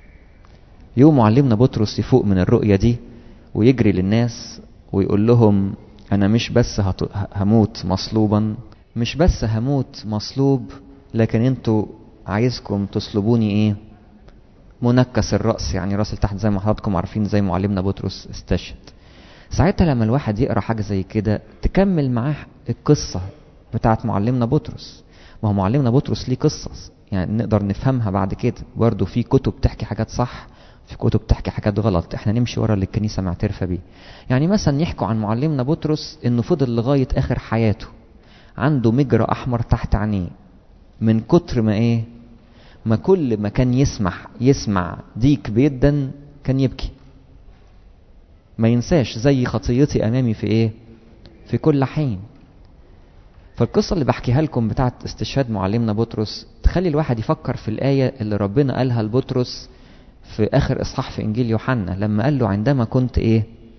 [SPEAKER 1] يوم معلمنا بطرس يفوق من الرؤيه دي ويجري للناس ويقول لهم انا مش بس هموت مصلوبا مش بس هموت مصلوب لكن انتوا عايزكم تصلبوني ايه منكس الراس يعني راس لتحت زي ما حضراتكم عارفين زي معلمنا بطرس استشهد ساعتها لما الواحد يقرا حاجه زي كده تكمل معاه القصه بتاعت معلمنا بطرس ما هو معلمنا بطرس ليه قصص يعني نقدر نفهمها بعد كده برضه في كتب تحكي حاجات صح في كتب تحكي حاجات غلط احنا نمشي ورا اللي الكنيسه معترفه بيه يعني مثلا يحكوا عن معلمنا بطرس انه فضل لغايه اخر حياته عنده مجرى احمر تحت عينيه من كتر ما ايه ما كل ما كان يسمح يسمع ديك بيدن كان يبكي ما ينساش زي خطيتي امامي في ايه في كل حين فالقصة اللي بحكيها لكم بتاعت استشهاد معلمنا بطرس تخلي الواحد يفكر في الآية اللي ربنا قالها لبطرس في آخر إصحاح في إنجيل يوحنا لما قال له عندما كنت إيه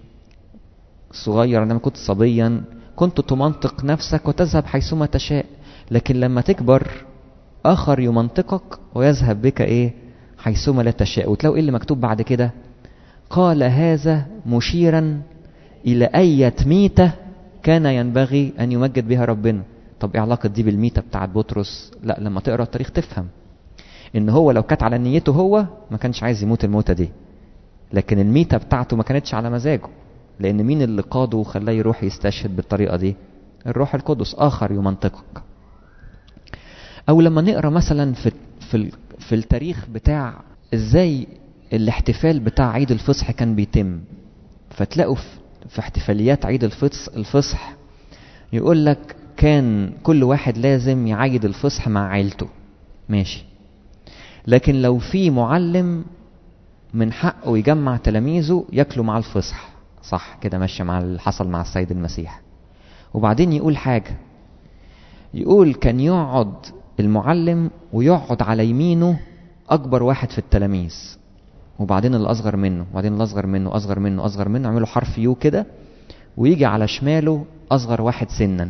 [SPEAKER 1] صغير عندما كنت صبيا كنت تمنطق نفسك وتذهب حيثما تشاء لكن لما تكبر آخر يمنطقك ويذهب بك إيه حيثما لا تشاء وتلاقوا إيه اللي مكتوب بعد كده قال هذا مشيرا إلى أية ميتة كان ينبغي أن يمجد بها ربنا طب إيه علاقة دي بالميتة بتاعت بطرس لا لما تقرأ التاريخ تفهم إن هو لو كانت على نيته هو ما كانش عايز يموت الموتة دي لكن الميتة بتاعته ما كانتش على مزاجه لأن مين اللي قاده وخلاه يروح يستشهد بالطريقة دي الروح القدس آخر يمنطقك أو لما نقرأ مثلا في, في, في التاريخ بتاع إزاي الاحتفال بتاع عيد الفصح كان بيتم فتلاقوا في احتفاليات عيد الفصح الفصح يقول لك كان كل واحد لازم يعيد الفصح مع عيلته ماشي لكن لو في معلم من حقه يجمع تلاميذه ياكلوا مع الفصح صح كده ماشي مع اللي حصل مع السيد المسيح وبعدين يقول حاجة يقول كان يقعد المعلم ويقعد على يمينه أكبر واحد في التلاميذ وبعدين اللي أصغر منه وبعدين اللي أصغر منه أصغر منه أصغر منه يعملوا حرف يو كده ويجي على شماله أصغر واحد سنا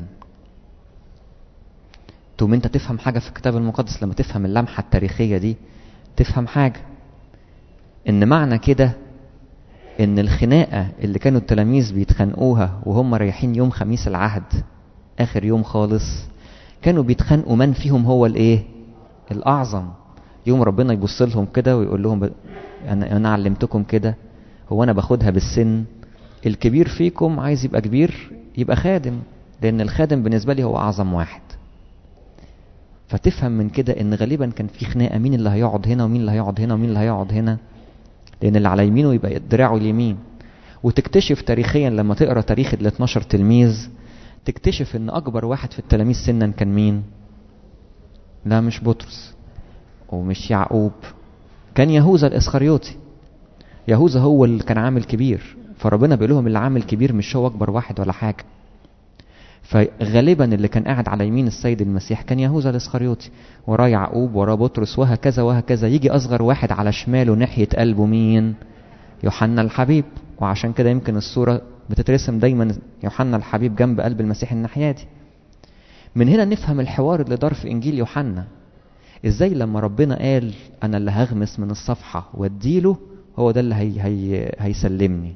[SPEAKER 1] تقوم أنت تفهم حاجة في الكتاب المقدس لما تفهم اللمحة التاريخية دي تفهم حاجة إن معنى كده إن الخناقة اللي كانوا التلاميذ بيتخانقوها وهم رايحين يوم خميس العهد آخر يوم خالص كانوا بيتخانقوا من فيهم هو الإيه؟ الأعظم يوم ربنا يبص لهم كده ويقول لهم ب... أنا أنا علمتكم كده هو أنا باخدها بالسن الكبير فيكم عايز يبقى كبير يبقى خادم لأن الخادم بالنسبة لي هو أعظم واحد فتفهم من كده ان غالبا كان في خناقه مين اللي هيقعد هنا ومين اللي هيقعد هنا ومين اللي هيقعد هنا لان اللي على يمينه يبقى دراعه اليمين وتكتشف تاريخيا لما تقرا تاريخ ال 12 تلميذ تكتشف ان اكبر واحد في التلاميذ سنا كان مين لا مش بطرس ومش يعقوب كان يهوذا الاسخريوطي يهوذا هو اللي كان عامل كبير فربنا بيقول لهم اللي عامل كبير مش هو اكبر واحد ولا حاجه فغالبا اللي كان قاعد على يمين السيد المسيح كان يهوذا الاسخريوطي وراه يعقوب وراه بطرس وهكذا وهكذا يجي اصغر واحد على شماله ناحيه قلبه مين يوحنا الحبيب وعشان كده يمكن الصوره بتترسم دايما يوحنا الحبيب جنب قلب المسيح الناحيه دي من هنا نفهم الحوار اللي دار في انجيل يوحنا ازاي لما ربنا قال انا اللي هغمس من الصفحه واديله هو ده اللي هي هي هيسلمني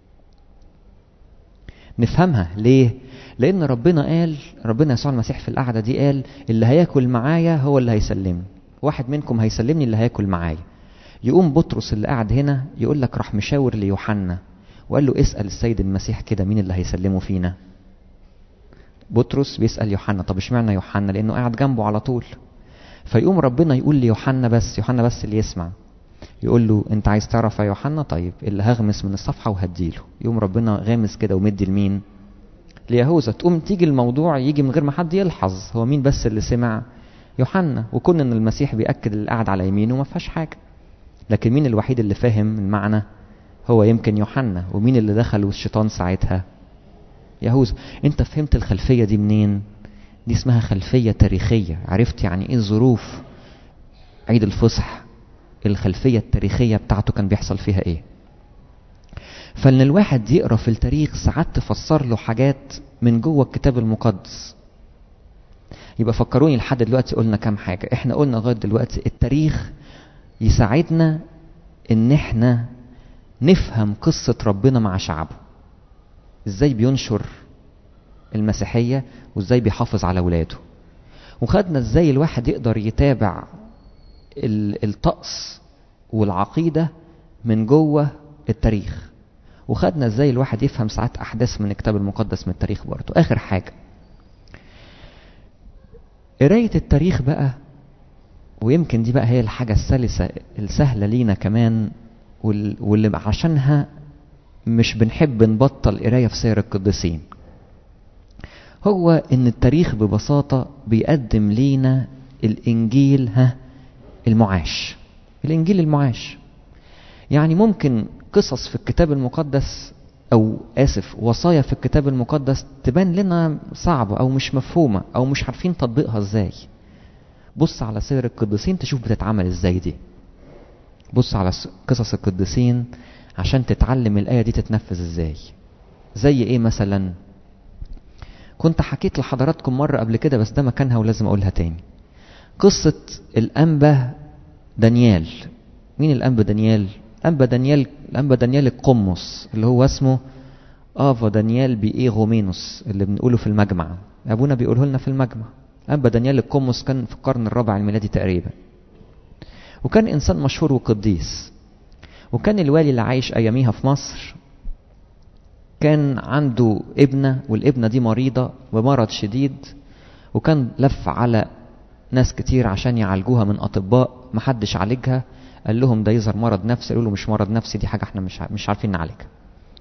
[SPEAKER 1] نفهمها ليه لان ربنا قال ربنا يسوع المسيح في القعده دي قال اللي هياكل معايا هو اللي هيسلمني واحد منكم هيسلمني اللي هياكل معايا يقوم بطرس اللي قاعد هنا يقول لك راح مشاور ليوحنا وقال له اسال السيد المسيح كده مين اللي هيسلمه فينا بطرس بيسال يوحنا طب اشمعنى يوحنا لانه قاعد جنبه على طول فيقوم ربنا يقول ليوحنا بس يوحنا بس اللي يسمع يقول له انت عايز تعرف يا يوحنا طيب اللي هغمس من الصفحه وهديله يقوم ربنا غامس كده ومدي لمين ليهوذا تقوم تيجي الموضوع يجي من غير ما حد يلحظ هو مين بس اللي سمع يوحنا وكون ان المسيح بياكد اللي قاعد على يمينه ما فيهاش حاجه لكن مين الوحيد اللي فاهم المعنى هو يمكن يوحنا ومين اللي دخل الشيطان ساعتها يهوذا انت فهمت الخلفيه دي منين دي اسمها خلفيه تاريخيه عرفت يعني ايه ظروف عيد الفصح الخلفيه التاريخيه بتاعته كان بيحصل فيها ايه فان الواحد يقرا في التاريخ ساعات تفسر له حاجات من جوه الكتاب المقدس يبقى فكروني لحد دلوقتي قلنا كام حاجه احنا قلنا لغايه دلوقتي التاريخ يساعدنا ان احنا نفهم قصه ربنا مع شعبه ازاي بينشر المسيحيه وازاي بيحافظ على ولاده وخدنا ازاي الواحد يقدر يتابع الطقس والعقيده من جوه التاريخ وخدنا ازاي الواحد يفهم ساعات احداث من الكتاب المقدس من التاريخ برضه اخر حاجه قرايه التاريخ بقى ويمكن دي بقى هي الحاجه السلسه السهله لينا كمان واللي عشانها مش بنحب نبطل قرايه في سير القديسين هو ان التاريخ ببساطه بيقدم لينا الانجيل ها المعاش الانجيل المعاش يعني ممكن قصص في الكتاب المقدس او اسف وصايا في الكتاب المقدس تبان لنا صعبه او مش مفهومه او مش عارفين تطبيقها ازاي بص على سير القديسين تشوف بتتعمل ازاي دي بص على قصص القديسين عشان تتعلم الايه دي تتنفذ ازاي زي ايه مثلا كنت حكيت لحضراتكم مره قبل كده بس ده مكانها ولازم اقولها تاني قصه الانبا دانيال مين الانبا دانيال أنبا دانيال الأنبا دانيال القمص اللي هو اسمه آفا دانيال بإيه غومينوس اللي بنقوله في المجمع أبونا بيقوله لنا في المجمع أنبا دانيال القمص كان في القرن الرابع الميلادي تقريبا وكان إنسان مشهور وقديس وكان الوالي اللي عايش أياميها في مصر كان عنده ابنة والابنة دي مريضة بمرض شديد وكان لف على ناس كتير عشان يعالجوها من أطباء محدش عالجها قال لهم ده يظهر مرض نفسي قالوا له مش مرض نفسي دي حاجه احنا مش مش عارفين نعالجها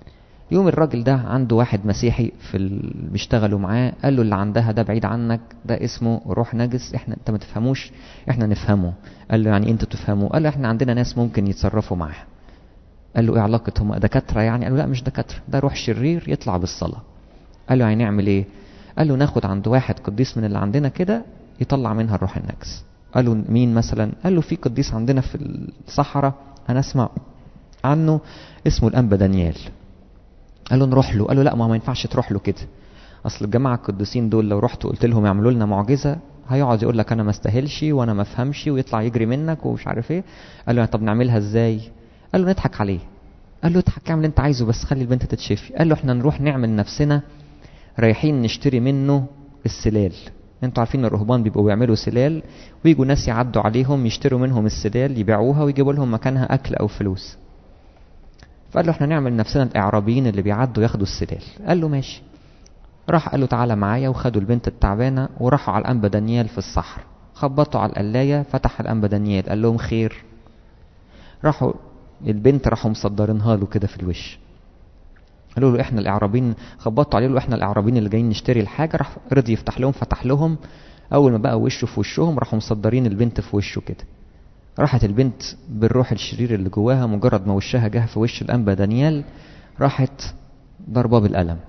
[SPEAKER 1] يوم الراجل ده عنده واحد مسيحي في ال... بيشتغلوا معاه قال له اللي عندها ده بعيد عنك ده اسمه روح نجس احنا انت ما تفهموش احنا نفهمه قال له يعني انت تفهمه قال له احنا عندنا ناس ممكن يتصرفوا معاه قال له ايه علاقة هم دكاترة يعني قال له لا مش دكاترة ده روح شرير يطلع بالصلاة قال له يعني نعمل ايه قال له ناخد عند واحد قديس من اللي عندنا كده يطلع منها الروح النجس قال له مين مثلا قال له في قديس عندنا في الصحراء انا اسمع عنه اسمه الانبا دانيال قال له نروح له قال له لا ما ما ينفعش تروح له كده اصل الجماعه القديسين دول لو رحت وقلت لهم يعملوا لنا معجزه هيقعد يقول لك انا ما استاهلش وانا ما افهمش ويطلع يجري منك ومش عارف ايه قال له طب نعملها ازاي قال له نضحك عليه قال له اضحك اعمل اللي انت عايزه بس خلي البنت تتشفي قال له احنا نروح نعمل نفسنا رايحين نشتري منه السلال انتوا عارفين الرهبان بيبقوا بيعملوا سلال ويجوا ناس يعدوا عليهم يشتروا منهم السلال يبيعوها ويجيبوا لهم مكانها اكل او فلوس فقال له احنا نعمل نفسنا الاعرابيين اللي بيعدوا ياخدوا السلال قال له ماشي راح قال له تعالى معايا وخدوا البنت التعبانه وراحوا على الانبا دانيال في الصحراء خبطوا على القلايه فتح الانبا دانيال قال لهم خير راحوا البنت راحوا مصدرينها له كده في الوش قالوا له احنا الاعرابيين خبطوا عليه له احنا الاعرابيين اللي جايين نشتري الحاجه راح رضي يفتح لهم فتح لهم اول ما بقى وشه في وشهم راحوا مصدرين البنت في وشه كده راحت البنت بالروح الشرير اللي جواها مجرد ما وشها جه في وش الانبا دانيال راحت ضرباه بالقلم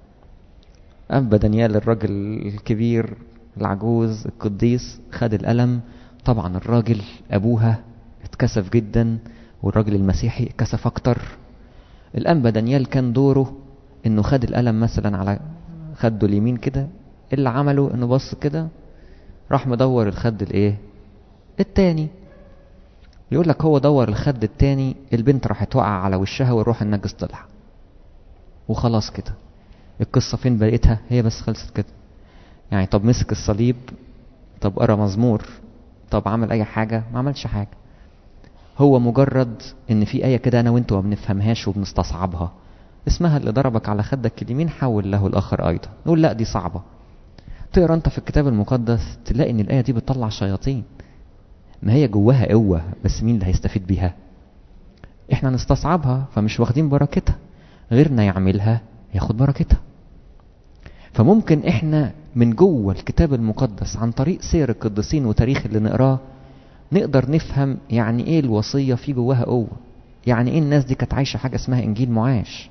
[SPEAKER 1] انبا دانيال الراجل الكبير العجوز القديس خد القلم طبعا الراجل ابوها اتكسف جدا والراجل المسيحي اتكسف اكتر الانبا دانيال كان دوره انه خد القلم مثلا على خده اليمين كده اللي عمله انه بص كده راح مدور الخد الايه التاني يقول لك هو دور الخد التاني البنت راحت وقع على وشها والروح النجس طلع وخلاص كده القصة فين بقيتها هي بس خلصت كده يعني طب مسك الصليب طب قرا مزمور طب عمل اي حاجة ما عملش حاجة هو مجرد ان في آية كده انا وانتوا ما بنفهمهاش وبنستصعبها اسمها اللي ضربك على خدك اليمين حول له الاخر ايضا نقول لا دي صعبة تقرا انت في الكتاب المقدس تلاقي ان الآية دي بتطلع شياطين ما هي جواها قوة بس مين اللي هيستفيد بيها احنا نستصعبها فمش واخدين بركتها غيرنا يعملها ياخد بركتها فممكن احنا من جوه الكتاب المقدس عن طريق سير القديسين وتاريخ اللي نقراه نقدر نفهم يعني ايه الوصية في جواها قوة يعني ايه الناس دي كانت عايشة حاجة اسمها انجيل معاش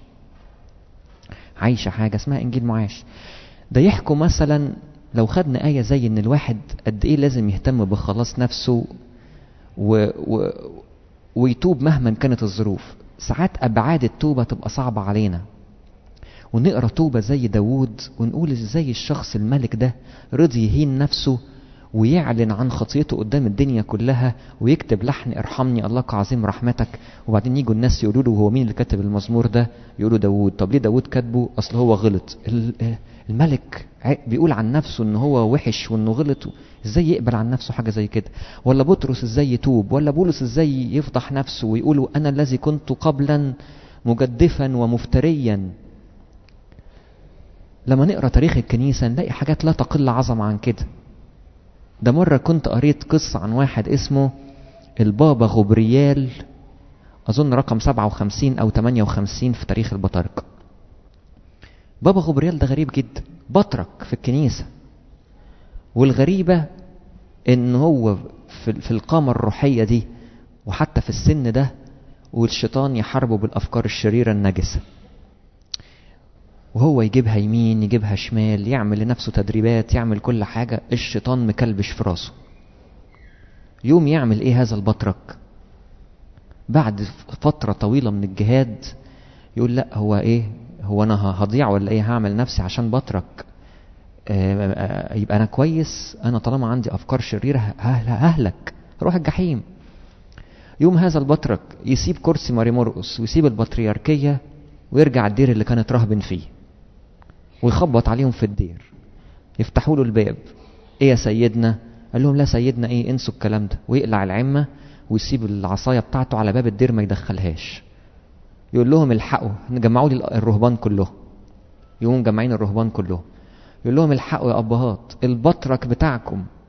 [SPEAKER 1] عايشة حاجة اسمها انجيل معاش ده يحكوا مثلا لو خدنا آية زي إن الواحد قد إيه لازم يهتم بخلاص نفسه و... و... ويتوب مهما كانت الظروف ساعات أبعاد التوبة تبقى صعبة علينا ونقرا توبة زي داوود ونقول ازاي الشخص الملك ده رضي يهين نفسه ويعلن عن خطيته قدام الدنيا كلها ويكتب لحن ارحمني الله كعظيم رحمتك وبعدين يجوا الناس يقولوا له هو مين اللي كتب المزمور ده يقولوا داوود طب ليه داوود كاتبه اصل هو غلط الملك بيقول عن نفسه ان هو وحش وانه غلط ازاي يقبل عن نفسه حاجه زي كده ولا بطرس ازاي يتوب ولا بولس ازاي يفضح نفسه ويقول انا الذي كنت قبلا مجدفا ومفتريا لما نقرا تاريخ الكنيسه نلاقي حاجات لا تقل عظمه عن كده ده مره كنت قريت قصه عن واحد اسمه البابا غبريال اظن رقم 57 او 58 في تاريخ البطاركه بابا غبريال ده غريب جدا بطرك في الكنيسة والغريبة ان هو في, في القامة الروحية دي وحتى في السن ده والشيطان يحاربه بالافكار الشريرة النجسة وهو يجيبها يمين يجيبها شمال يعمل لنفسه تدريبات يعمل كل حاجة الشيطان مكلبش في راسه يوم يعمل ايه هذا البطرك بعد فترة طويلة من الجهاد يقول لا هو ايه هو انا هضيع ولا ايه هعمل نفسي عشان بترك آه يبقى انا كويس انا طالما عندي افكار شريره ههلك روح الجحيم يوم هذا البطرك يسيب كرسي ماري مرقس ويسيب البطريركيه ويرجع الدير اللي كانت راهبن فيه ويخبط عليهم في الدير يفتحوا له الباب ايه يا سيدنا قال لهم لا سيدنا ايه انسوا الكلام ده ويقلع العمه ويسيب العصايه بتاعته على باب الدير ما يدخلهاش يقول لهم الحقوا جمعوا لي الرهبان كلهم يقوموا مجمعين الرهبان كلهم يقول لهم الحقوا يا ابهات البطرك بتاعكم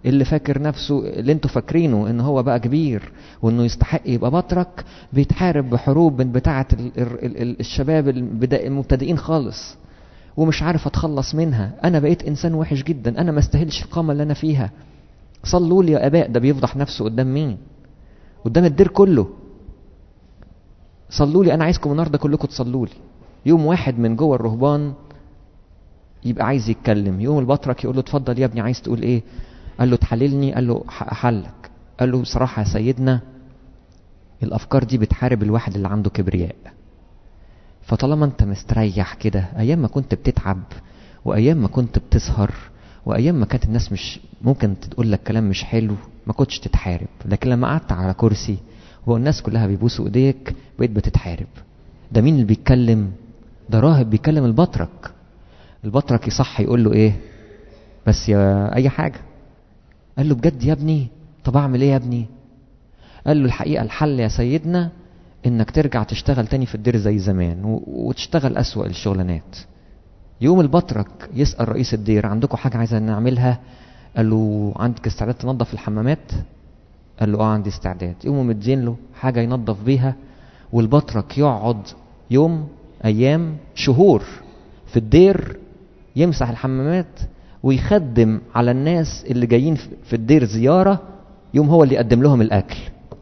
[SPEAKER 1] اللي فاكر نفسه اللي انتوا فاكرينه ان هو بقى كبير وانه يستحق يبقى بطرك بيتحارب بحروب من بتاعه الشباب المبتدئين خالص ومش عارف اتخلص منها انا بقيت انسان وحش جدا انا ما استاهلش القامه اللي انا فيها صلوا لي يا اباء ده بيفضح نفسه قدام مين قدام الدير كله صلوا لي انا عايزكم النهارده كلكم تصلوا لي يوم واحد من جوه الرهبان يبقى عايز يتكلم يوم البطرك يقول له اتفضل يا ابني عايز تقول ايه قال له تحللني قال له احلك قال له بصراحه يا سيدنا الافكار دي بتحارب الواحد اللي عنده كبرياء فطالما انت مستريح كده ايام ما كنت بتتعب وايام ما كنت بتسهر وايام ما كانت الناس مش ممكن تقول لك كلام مش حلو ما كنتش تتحارب لكن لما قعدت على كرسي والناس كلها بيبوسوا ايديك بقيت بتتحارب ده مين اللي بيتكلم ده راهب بيكلم البطرك البطرك يصح يقول له ايه بس يا اي حاجه قال له بجد يا ابني طب اعمل ايه يا ابني قال له الحقيقه الحل يا سيدنا انك ترجع تشتغل تاني في الدير زي زمان وتشتغل اسوأ الشغلانات يوم البطرك يسأل رئيس الدير عندكم حاجة عايزة نعملها قال له عندك استعداد تنظف الحمامات قال له اه عندي استعداد يقوموا مدين له حاجة ينظف بيها والبطرك يقعد يوم ايام شهور في الدير يمسح الحمامات ويخدم على الناس اللي جايين في الدير زيارة يوم هو اللي يقدم لهم الأكل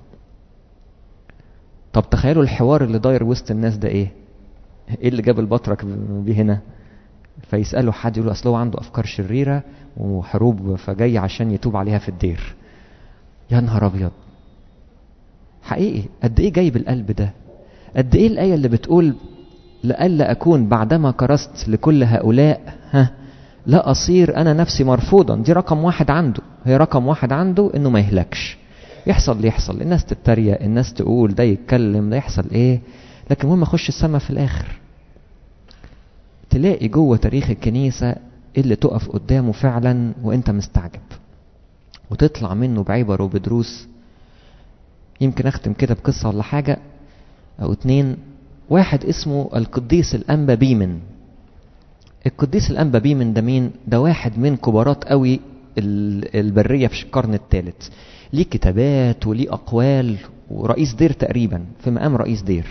[SPEAKER 1] طب تخيلوا الحوار اللي داير وسط الناس ده ايه ايه اللي جاب البطرك بيه هنا فيسأله حد يقول اصل هو عنده افكار شريرة وحروب فجاي عشان يتوب عليها في الدير يا نهار ابيض حقيقي قد ايه جايب القلب ده قد ايه الايه اللي بتقول لئلا اكون بعدما كرست لكل هؤلاء ها لا اصير انا نفسي مرفوضا دي رقم واحد عنده هي رقم واحد عنده انه ما يهلكش يحصل اللي يحصل الناس تتريق الناس تقول ده يتكلم ده يحصل ايه لكن المهم اخش السما في الاخر تلاقي جوه تاريخ الكنيسة اللي تقف قدامه فعلا وانت مستعجب وتطلع منه بعبر وبدروس يمكن اختم كده بقصة ولا حاجة او اتنين واحد اسمه القديس الانبا بيمن القديس الانبا بيمن ده مين ده واحد من كبارات قوي البرية في القرن الثالث ليه كتابات وليه اقوال ورئيس دير تقريبا في مقام رئيس دير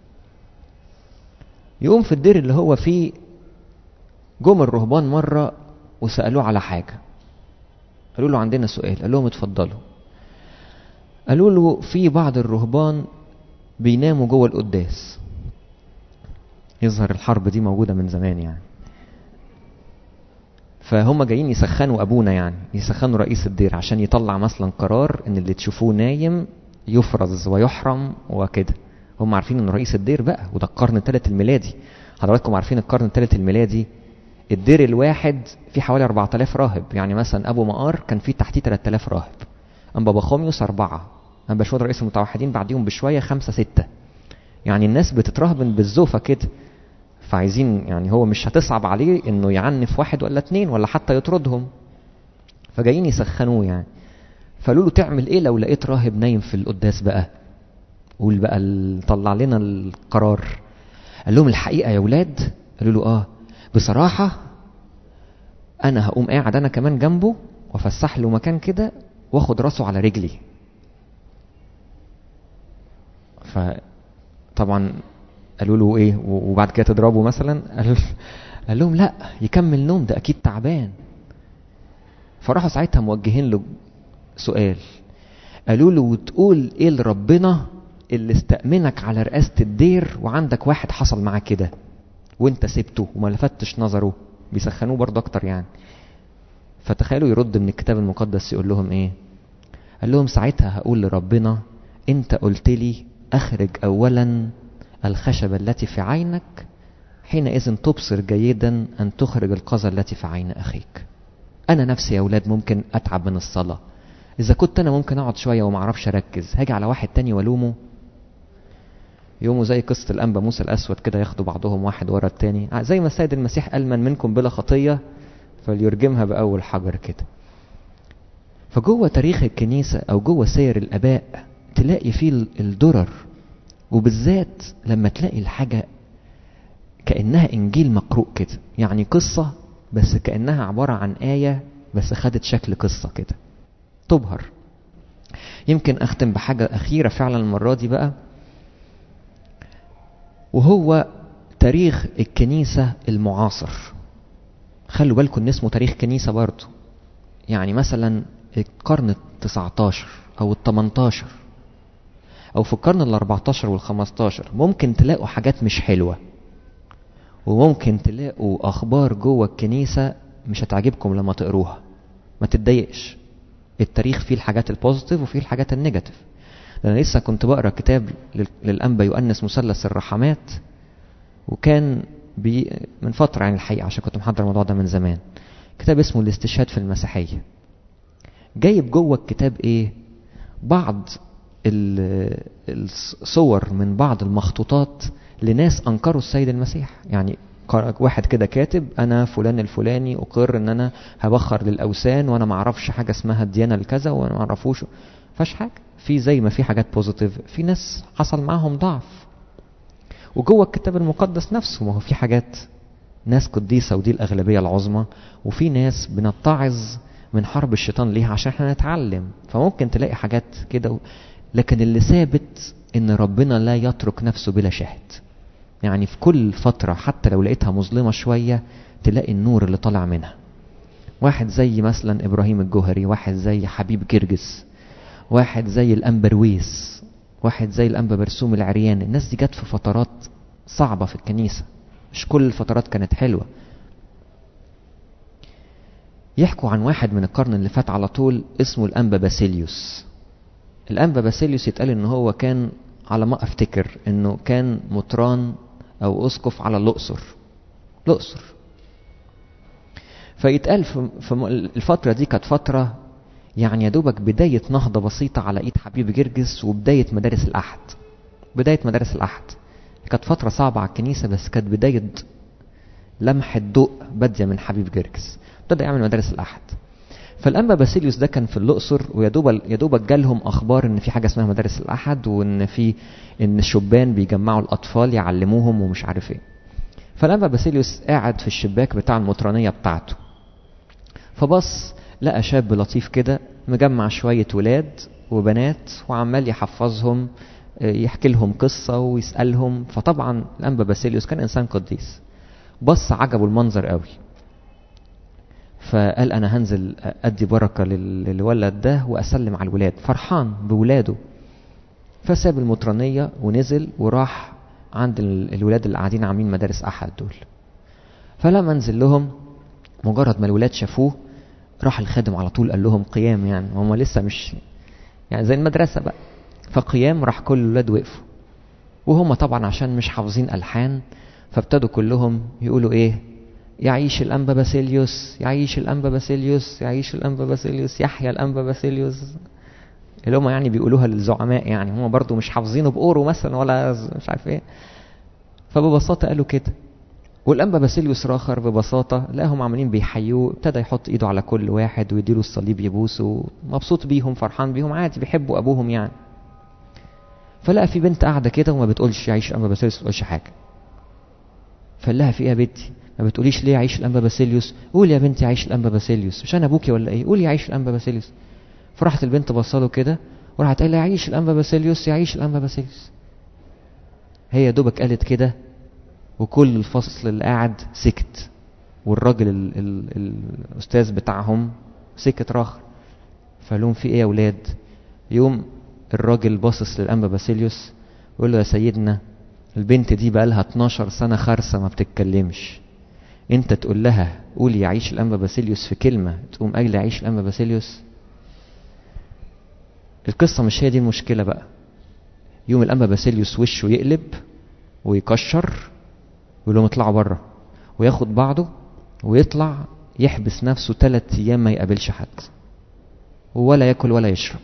[SPEAKER 1] يقوم في الدير اللي هو فيه جم الرهبان مرة وسألوه على حاجة قالوا له عندنا سؤال قال لهم اتفضلوا قالوا له في بعض الرهبان بيناموا جوه القداس يظهر الحرب دي موجودة من زمان يعني فهم جايين يسخنوا ابونا يعني يسخنوا رئيس الدير عشان يطلع مثلا قرار ان اللي تشوفوه نايم يفرز ويحرم وكده هم عارفين ان رئيس الدير بقى وده القرن الثالث الميلادي حضراتكم عارفين القرن الثالث الميلادي الدير الواحد فيه حوالي 4000 راهب يعني مثلا ابو مقار كان فيه تحتيه 3000 راهب ام بابا خوميوس أربعة ام بشواد رئيس المتوحدين بعديهم بشوية خمسة ستة يعني الناس بتترهبن بالزوفة كده فعايزين يعني هو مش هتصعب عليه انه يعنف واحد ولا اتنين ولا حتى يطردهم فجايين يسخنوه يعني فقالوا له تعمل ايه لو لقيت راهب نايم في القداس بقى قول بقى طلع لنا القرار قال لهم الحقيقه يا ولاد قالوا له اه بصراحه انا هقوم قاعد انا كمان جنبه وافسح له مكان كده واخد راسه على رجلي فطبعا قالوا له ايه وبعد كده تضربه مثلا قال, قال لهم لا يكمل نوم ده اكيد تعبان فراحوا ساعتها موجهين له سؤال قالوا له وتقول ايه لربنا اللي استأمنك على رئاسة الدير وعندك واحد حصل معاه كده وانت سبته وما لفتش نظره بيسخنوه برضه اكتر يعني فتخيلوا يرد من الكتاب المقدس يقول لهم ايه قال لهم ساعتها هقول لربنا انت قلت لي اخرج اولا الخشبة التي في عينك حينئذ تبصر جيدا ان تخرج القذى التي في عين اخيك انا نفسي يا اولاد ممكن اتعب من الصلاة اذا كنت انا ممكن اقعد شوية وما اعرفش اركز هاجي على واحد تاني والومه يومه زي قصة الأنبا موسى الأسود كده ياخدوا بعضهم واحد ورا التاني زي ما السيد المسيح قال من منكم بلا خطية فليرجمها بأول حجر كده فجوه تاريخ الكنيسة أو جوه سير الآباء تلاقي فيه الدرر وبالذات لما تلاقي الحاجة كأنها إنجيل مقروء كده يعني قصة بس كأنها عبارة عن آية بس خدت شكل قصة كده تبهر يمكن اختم بحاجة اخيرة فعلا المرة دي بقى وهو تاريخ الكنيسة المعاصر خلوا بالكم ان اسمه تاريخ كنيسة برضه يعني مثلا القرن التسعة عشر او التمنتاشر او في القرن الاربعتاشر والخمستاشر ممكن تلاقوا حاجات مش حلوة وممكن تلاقوا اخبار جوه الكنيسة مش هتعجبكم لما تقروها ما تتضايقش التاريخ فيه الحاجات البوزيتيف وفيه الحاجات النيجاتيف انا لسه كنت بقرا كتاب للانبا يؤنس مثلث الرحمات وكان بي من فتره يعني الحقيقه عشان كنت محضر الموضوع ده من زمان كتاب اسمه الاستشهاد في المسيحيه جايب جوه الكتاب ايه بعض الصور من بعض المخطوطات لناس انكروا السيد المسيح يعني واحد كده كاتب انا فلان الفلاني اقر ان انا هبخر للاوثان وانا ما اعرفش حاجه اسمها الديانه الكذا وانا ما اعرفوش فاش حاجه في زي ما في حاجات بوزيتيف في ناس حصل معاهم ضعف وجوه الكتاب المقدس نفسه ما هو في حاجات ناس قديسة ودي الأغلبية العظمى وفي ناس بنتعظ من حرب الشيطان ليها عشان احنا نتعلم فممكن تلاقي حاجات كده لكن اللي ثابت ان ربنا لا يترك نفسه بلا شاهد يعني في كل فترة حتى لو لقيتها مظلمة شوية تلاقي النور اللي طالع منها واحد زي مثلا إبراهيم الجوهري واحد زي حبيب جرجس واحد زي الأنبرويس واحد زي الأنبا برسوم العريان الناس دي جت في فترات صعبة في الكنيسة مش كل الفترات كانت حلوة يحكوا عن واحد من القرن اللي فات على طول اسمه الأنبا باسيليوس الأنبا باسيليوس يتقال إن هو كان على ما أفتكر إنه كان مطران أو أسقف على الأقصر الأقصر فيتقال في الفترة دي كانت فترة يعني يا دوبك بداية نهضة بسيطة على إيد حبيب جرجس وبداية مدارس الأحد بداية مدارس الأحد كانت فترة صعبة على الكنيسة بس كانت بداية لمح الضوء بادية من حبيب جرجس ابتدى يعمل مدارس الأحد فالأنبا باسيليوس ده كان في الأقصر ويا دوبك يا دوبك جالهم أخبار إن في حاجة اسمها مدارس الأحد وإن في إن الشبان بيجمعوا الأطفال يعلموهم ومش عارف إيه. فالأنبا باسيليوس قاعد في الشباك بتاع المطرانية بتاعته. فبص لقى شاب لطيف كده مجمع شوية ولاد وبنات وعمال يحفظهم يحكي لهم قصة ويسألهم فطبعا الأنبا باسيليوس كان إنسان قديس بص عجبه المنظر قوي فقال أنا هنزل أدي بركة للولد ده وأسلم على الولاد فرحان بولاده فساب المطرانية ونزل وراح عند الولاد اللي قاعدين عاملين مدارس أحد دول فلما نزل لهم مجرد ما الولاد شافوه راح الخادم على طول قال لهم قيام يعني هم لسه مش يعني زي المدرسة بقى فقيام راح كل الولاد وقفوا وهم طبعا عشان مش حافظين ألحان فابتدوا كلهم يقولوا ايه يعيش الأنبا باسيليوس يعيش الأنبا باسيليوس يعيش الأنبا باسيليوس يحيى الأنبا باسيليوس اللي هم يعني بيقولوها للزعماء يعني هم برضو مش حافظينه بقوره مثلا ولا مش عارف ايه فببساطة قالوا كده والأنبا باسيليوس راخر ببساطة لقاهم عاملين بيحيوه ابتدى يحط ايده على كل واحد ويديله الصليب يبوسه مبسوط بيهم فرحان بيهم عادي بيحبوا أبوهم يعني فلقى في بنت قاعدة كده وما بتقولش يعيش الأنبا باسيليوس ما بتقولش حاجة فقال لها في ايه يا بنتي ما بتقوليش ليه عيش الانبا باسيليوس قول يا بنتي عيش الانبا باسيليوس مش انا ابوكي ولا ايه قولي عيش الانبا باسيليوس فراحت البنت بصله كده وراحت قال لها يعيش الانبا باسيليوس يعيش الانبا باسيليوس هي دوبك قالت كده وكل الفصل اللي قاعد سكت والراجل ال ال الاستاذ بتاعهم سكت راخر فقال لهم في ايه يا ولاد يوم الراجل باصص للانبا باسيليوس ويقول له يا سيدنا البنت دي بقى لها 12 سنة خرسة ما بتتكلمش انت تقول لها قولي يعيش الانبا باسيليوس في كلمة تقوم قايلة يعيش الانبا باسيليوس القصة مش هي دي المشكلة بقى يوم الانبا باسيليوس وشه يقلب ويكشر ويقول لهم اطلعوا بره وياخد بعضه ويطلع يحبس نفسه ثلاث ايام ما يقابلش حد ولا ياكل ولا يشرب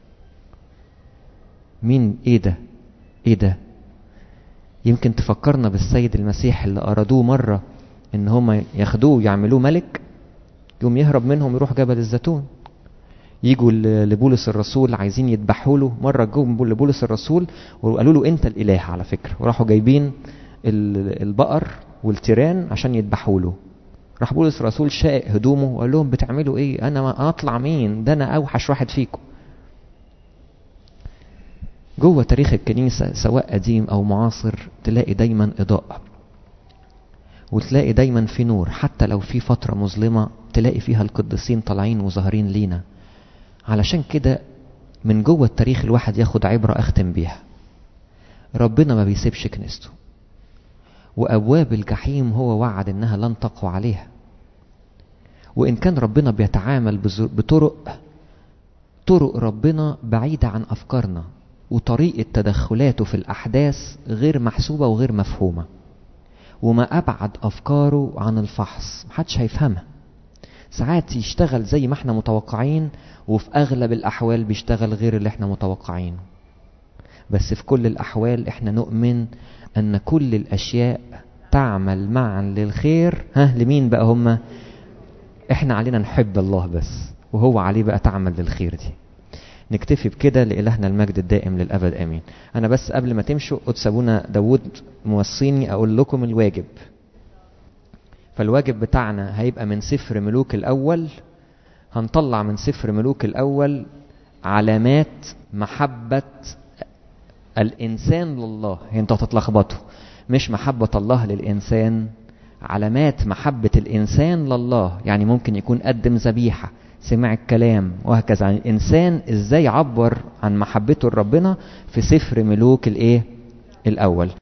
[SPEAKER 1] مين ايه ده ايه ده يمكن تفكرنا بالسيد المسيح اللي أرادوه مرة إن هم ياخدوه ويعملوه ملك يوم يهرب منهم يروح جبل الزيتون يجوا لبولس الرسول عايزين يذبحوا له مرة جم لبولس الرسول وقالوا له أنت الإله على فكرة وراحوا جايبين البقر والتيران عشان يذبحوا له راح بولس الرسول شائق هدومه وقال لهم بتعملوا ايه انا ما اطلع مين ده انا اوحش واحد فيكم جوه تاريخ الكنيسة سواء قديم او معاصر تلاقي دايما اضاءة وتلاقي دايما في نور حتى لو في فترة مظلمة تلاقي فيها القديسين طالعين وظاهرين لينا علشان كده من جوه التاريخ الواحد ياخد عبرة اختم بيها ربنا ما بيسيبش كنيسته وابواب الجحيم هو وعد انها لن تقوى عليها وان كان ربنا بيتعامل بطرق طرق ربنا بعيدة عن افكارنا وطريقة تدخلاته في الاحداث غير محسوبة وغير مفهومة وما ابعد افكاره عن الفحص محدش هيفهمها ساعات يشتغل زي ما احنا متوقعين وفي اغلب الاحوال بيشتغل غير اللي احنا متوقعينه بس في كل الاحوال احنا نؤمن ان كل الاشياء تعمل معا للخير ها لمين بقى هما احنا علينا نحب الله بس وهو عليه بقى تعمل للخير دي نكتفي بكده لإلهنا المجد الدائم للأبد آمين أنا بس قبل ما تمشوا قدس أبونا داود موصيني أقول لكم الواجب فالواجب بتاعنا هيبقى من سفر ملوك الأول هنطلع من سفر ملوك الأول علامات محبة الإنسان لله انتوا هتتلخبطوا مش محبة الله للإنسان علامات محبة الإنسان لله يعني ممكن يكون قدم ذبيحة سمع الكلام وهكذا يعني الإنسان إزاي عبر عن محبته لربنا في سفر ملوك الإيه الأول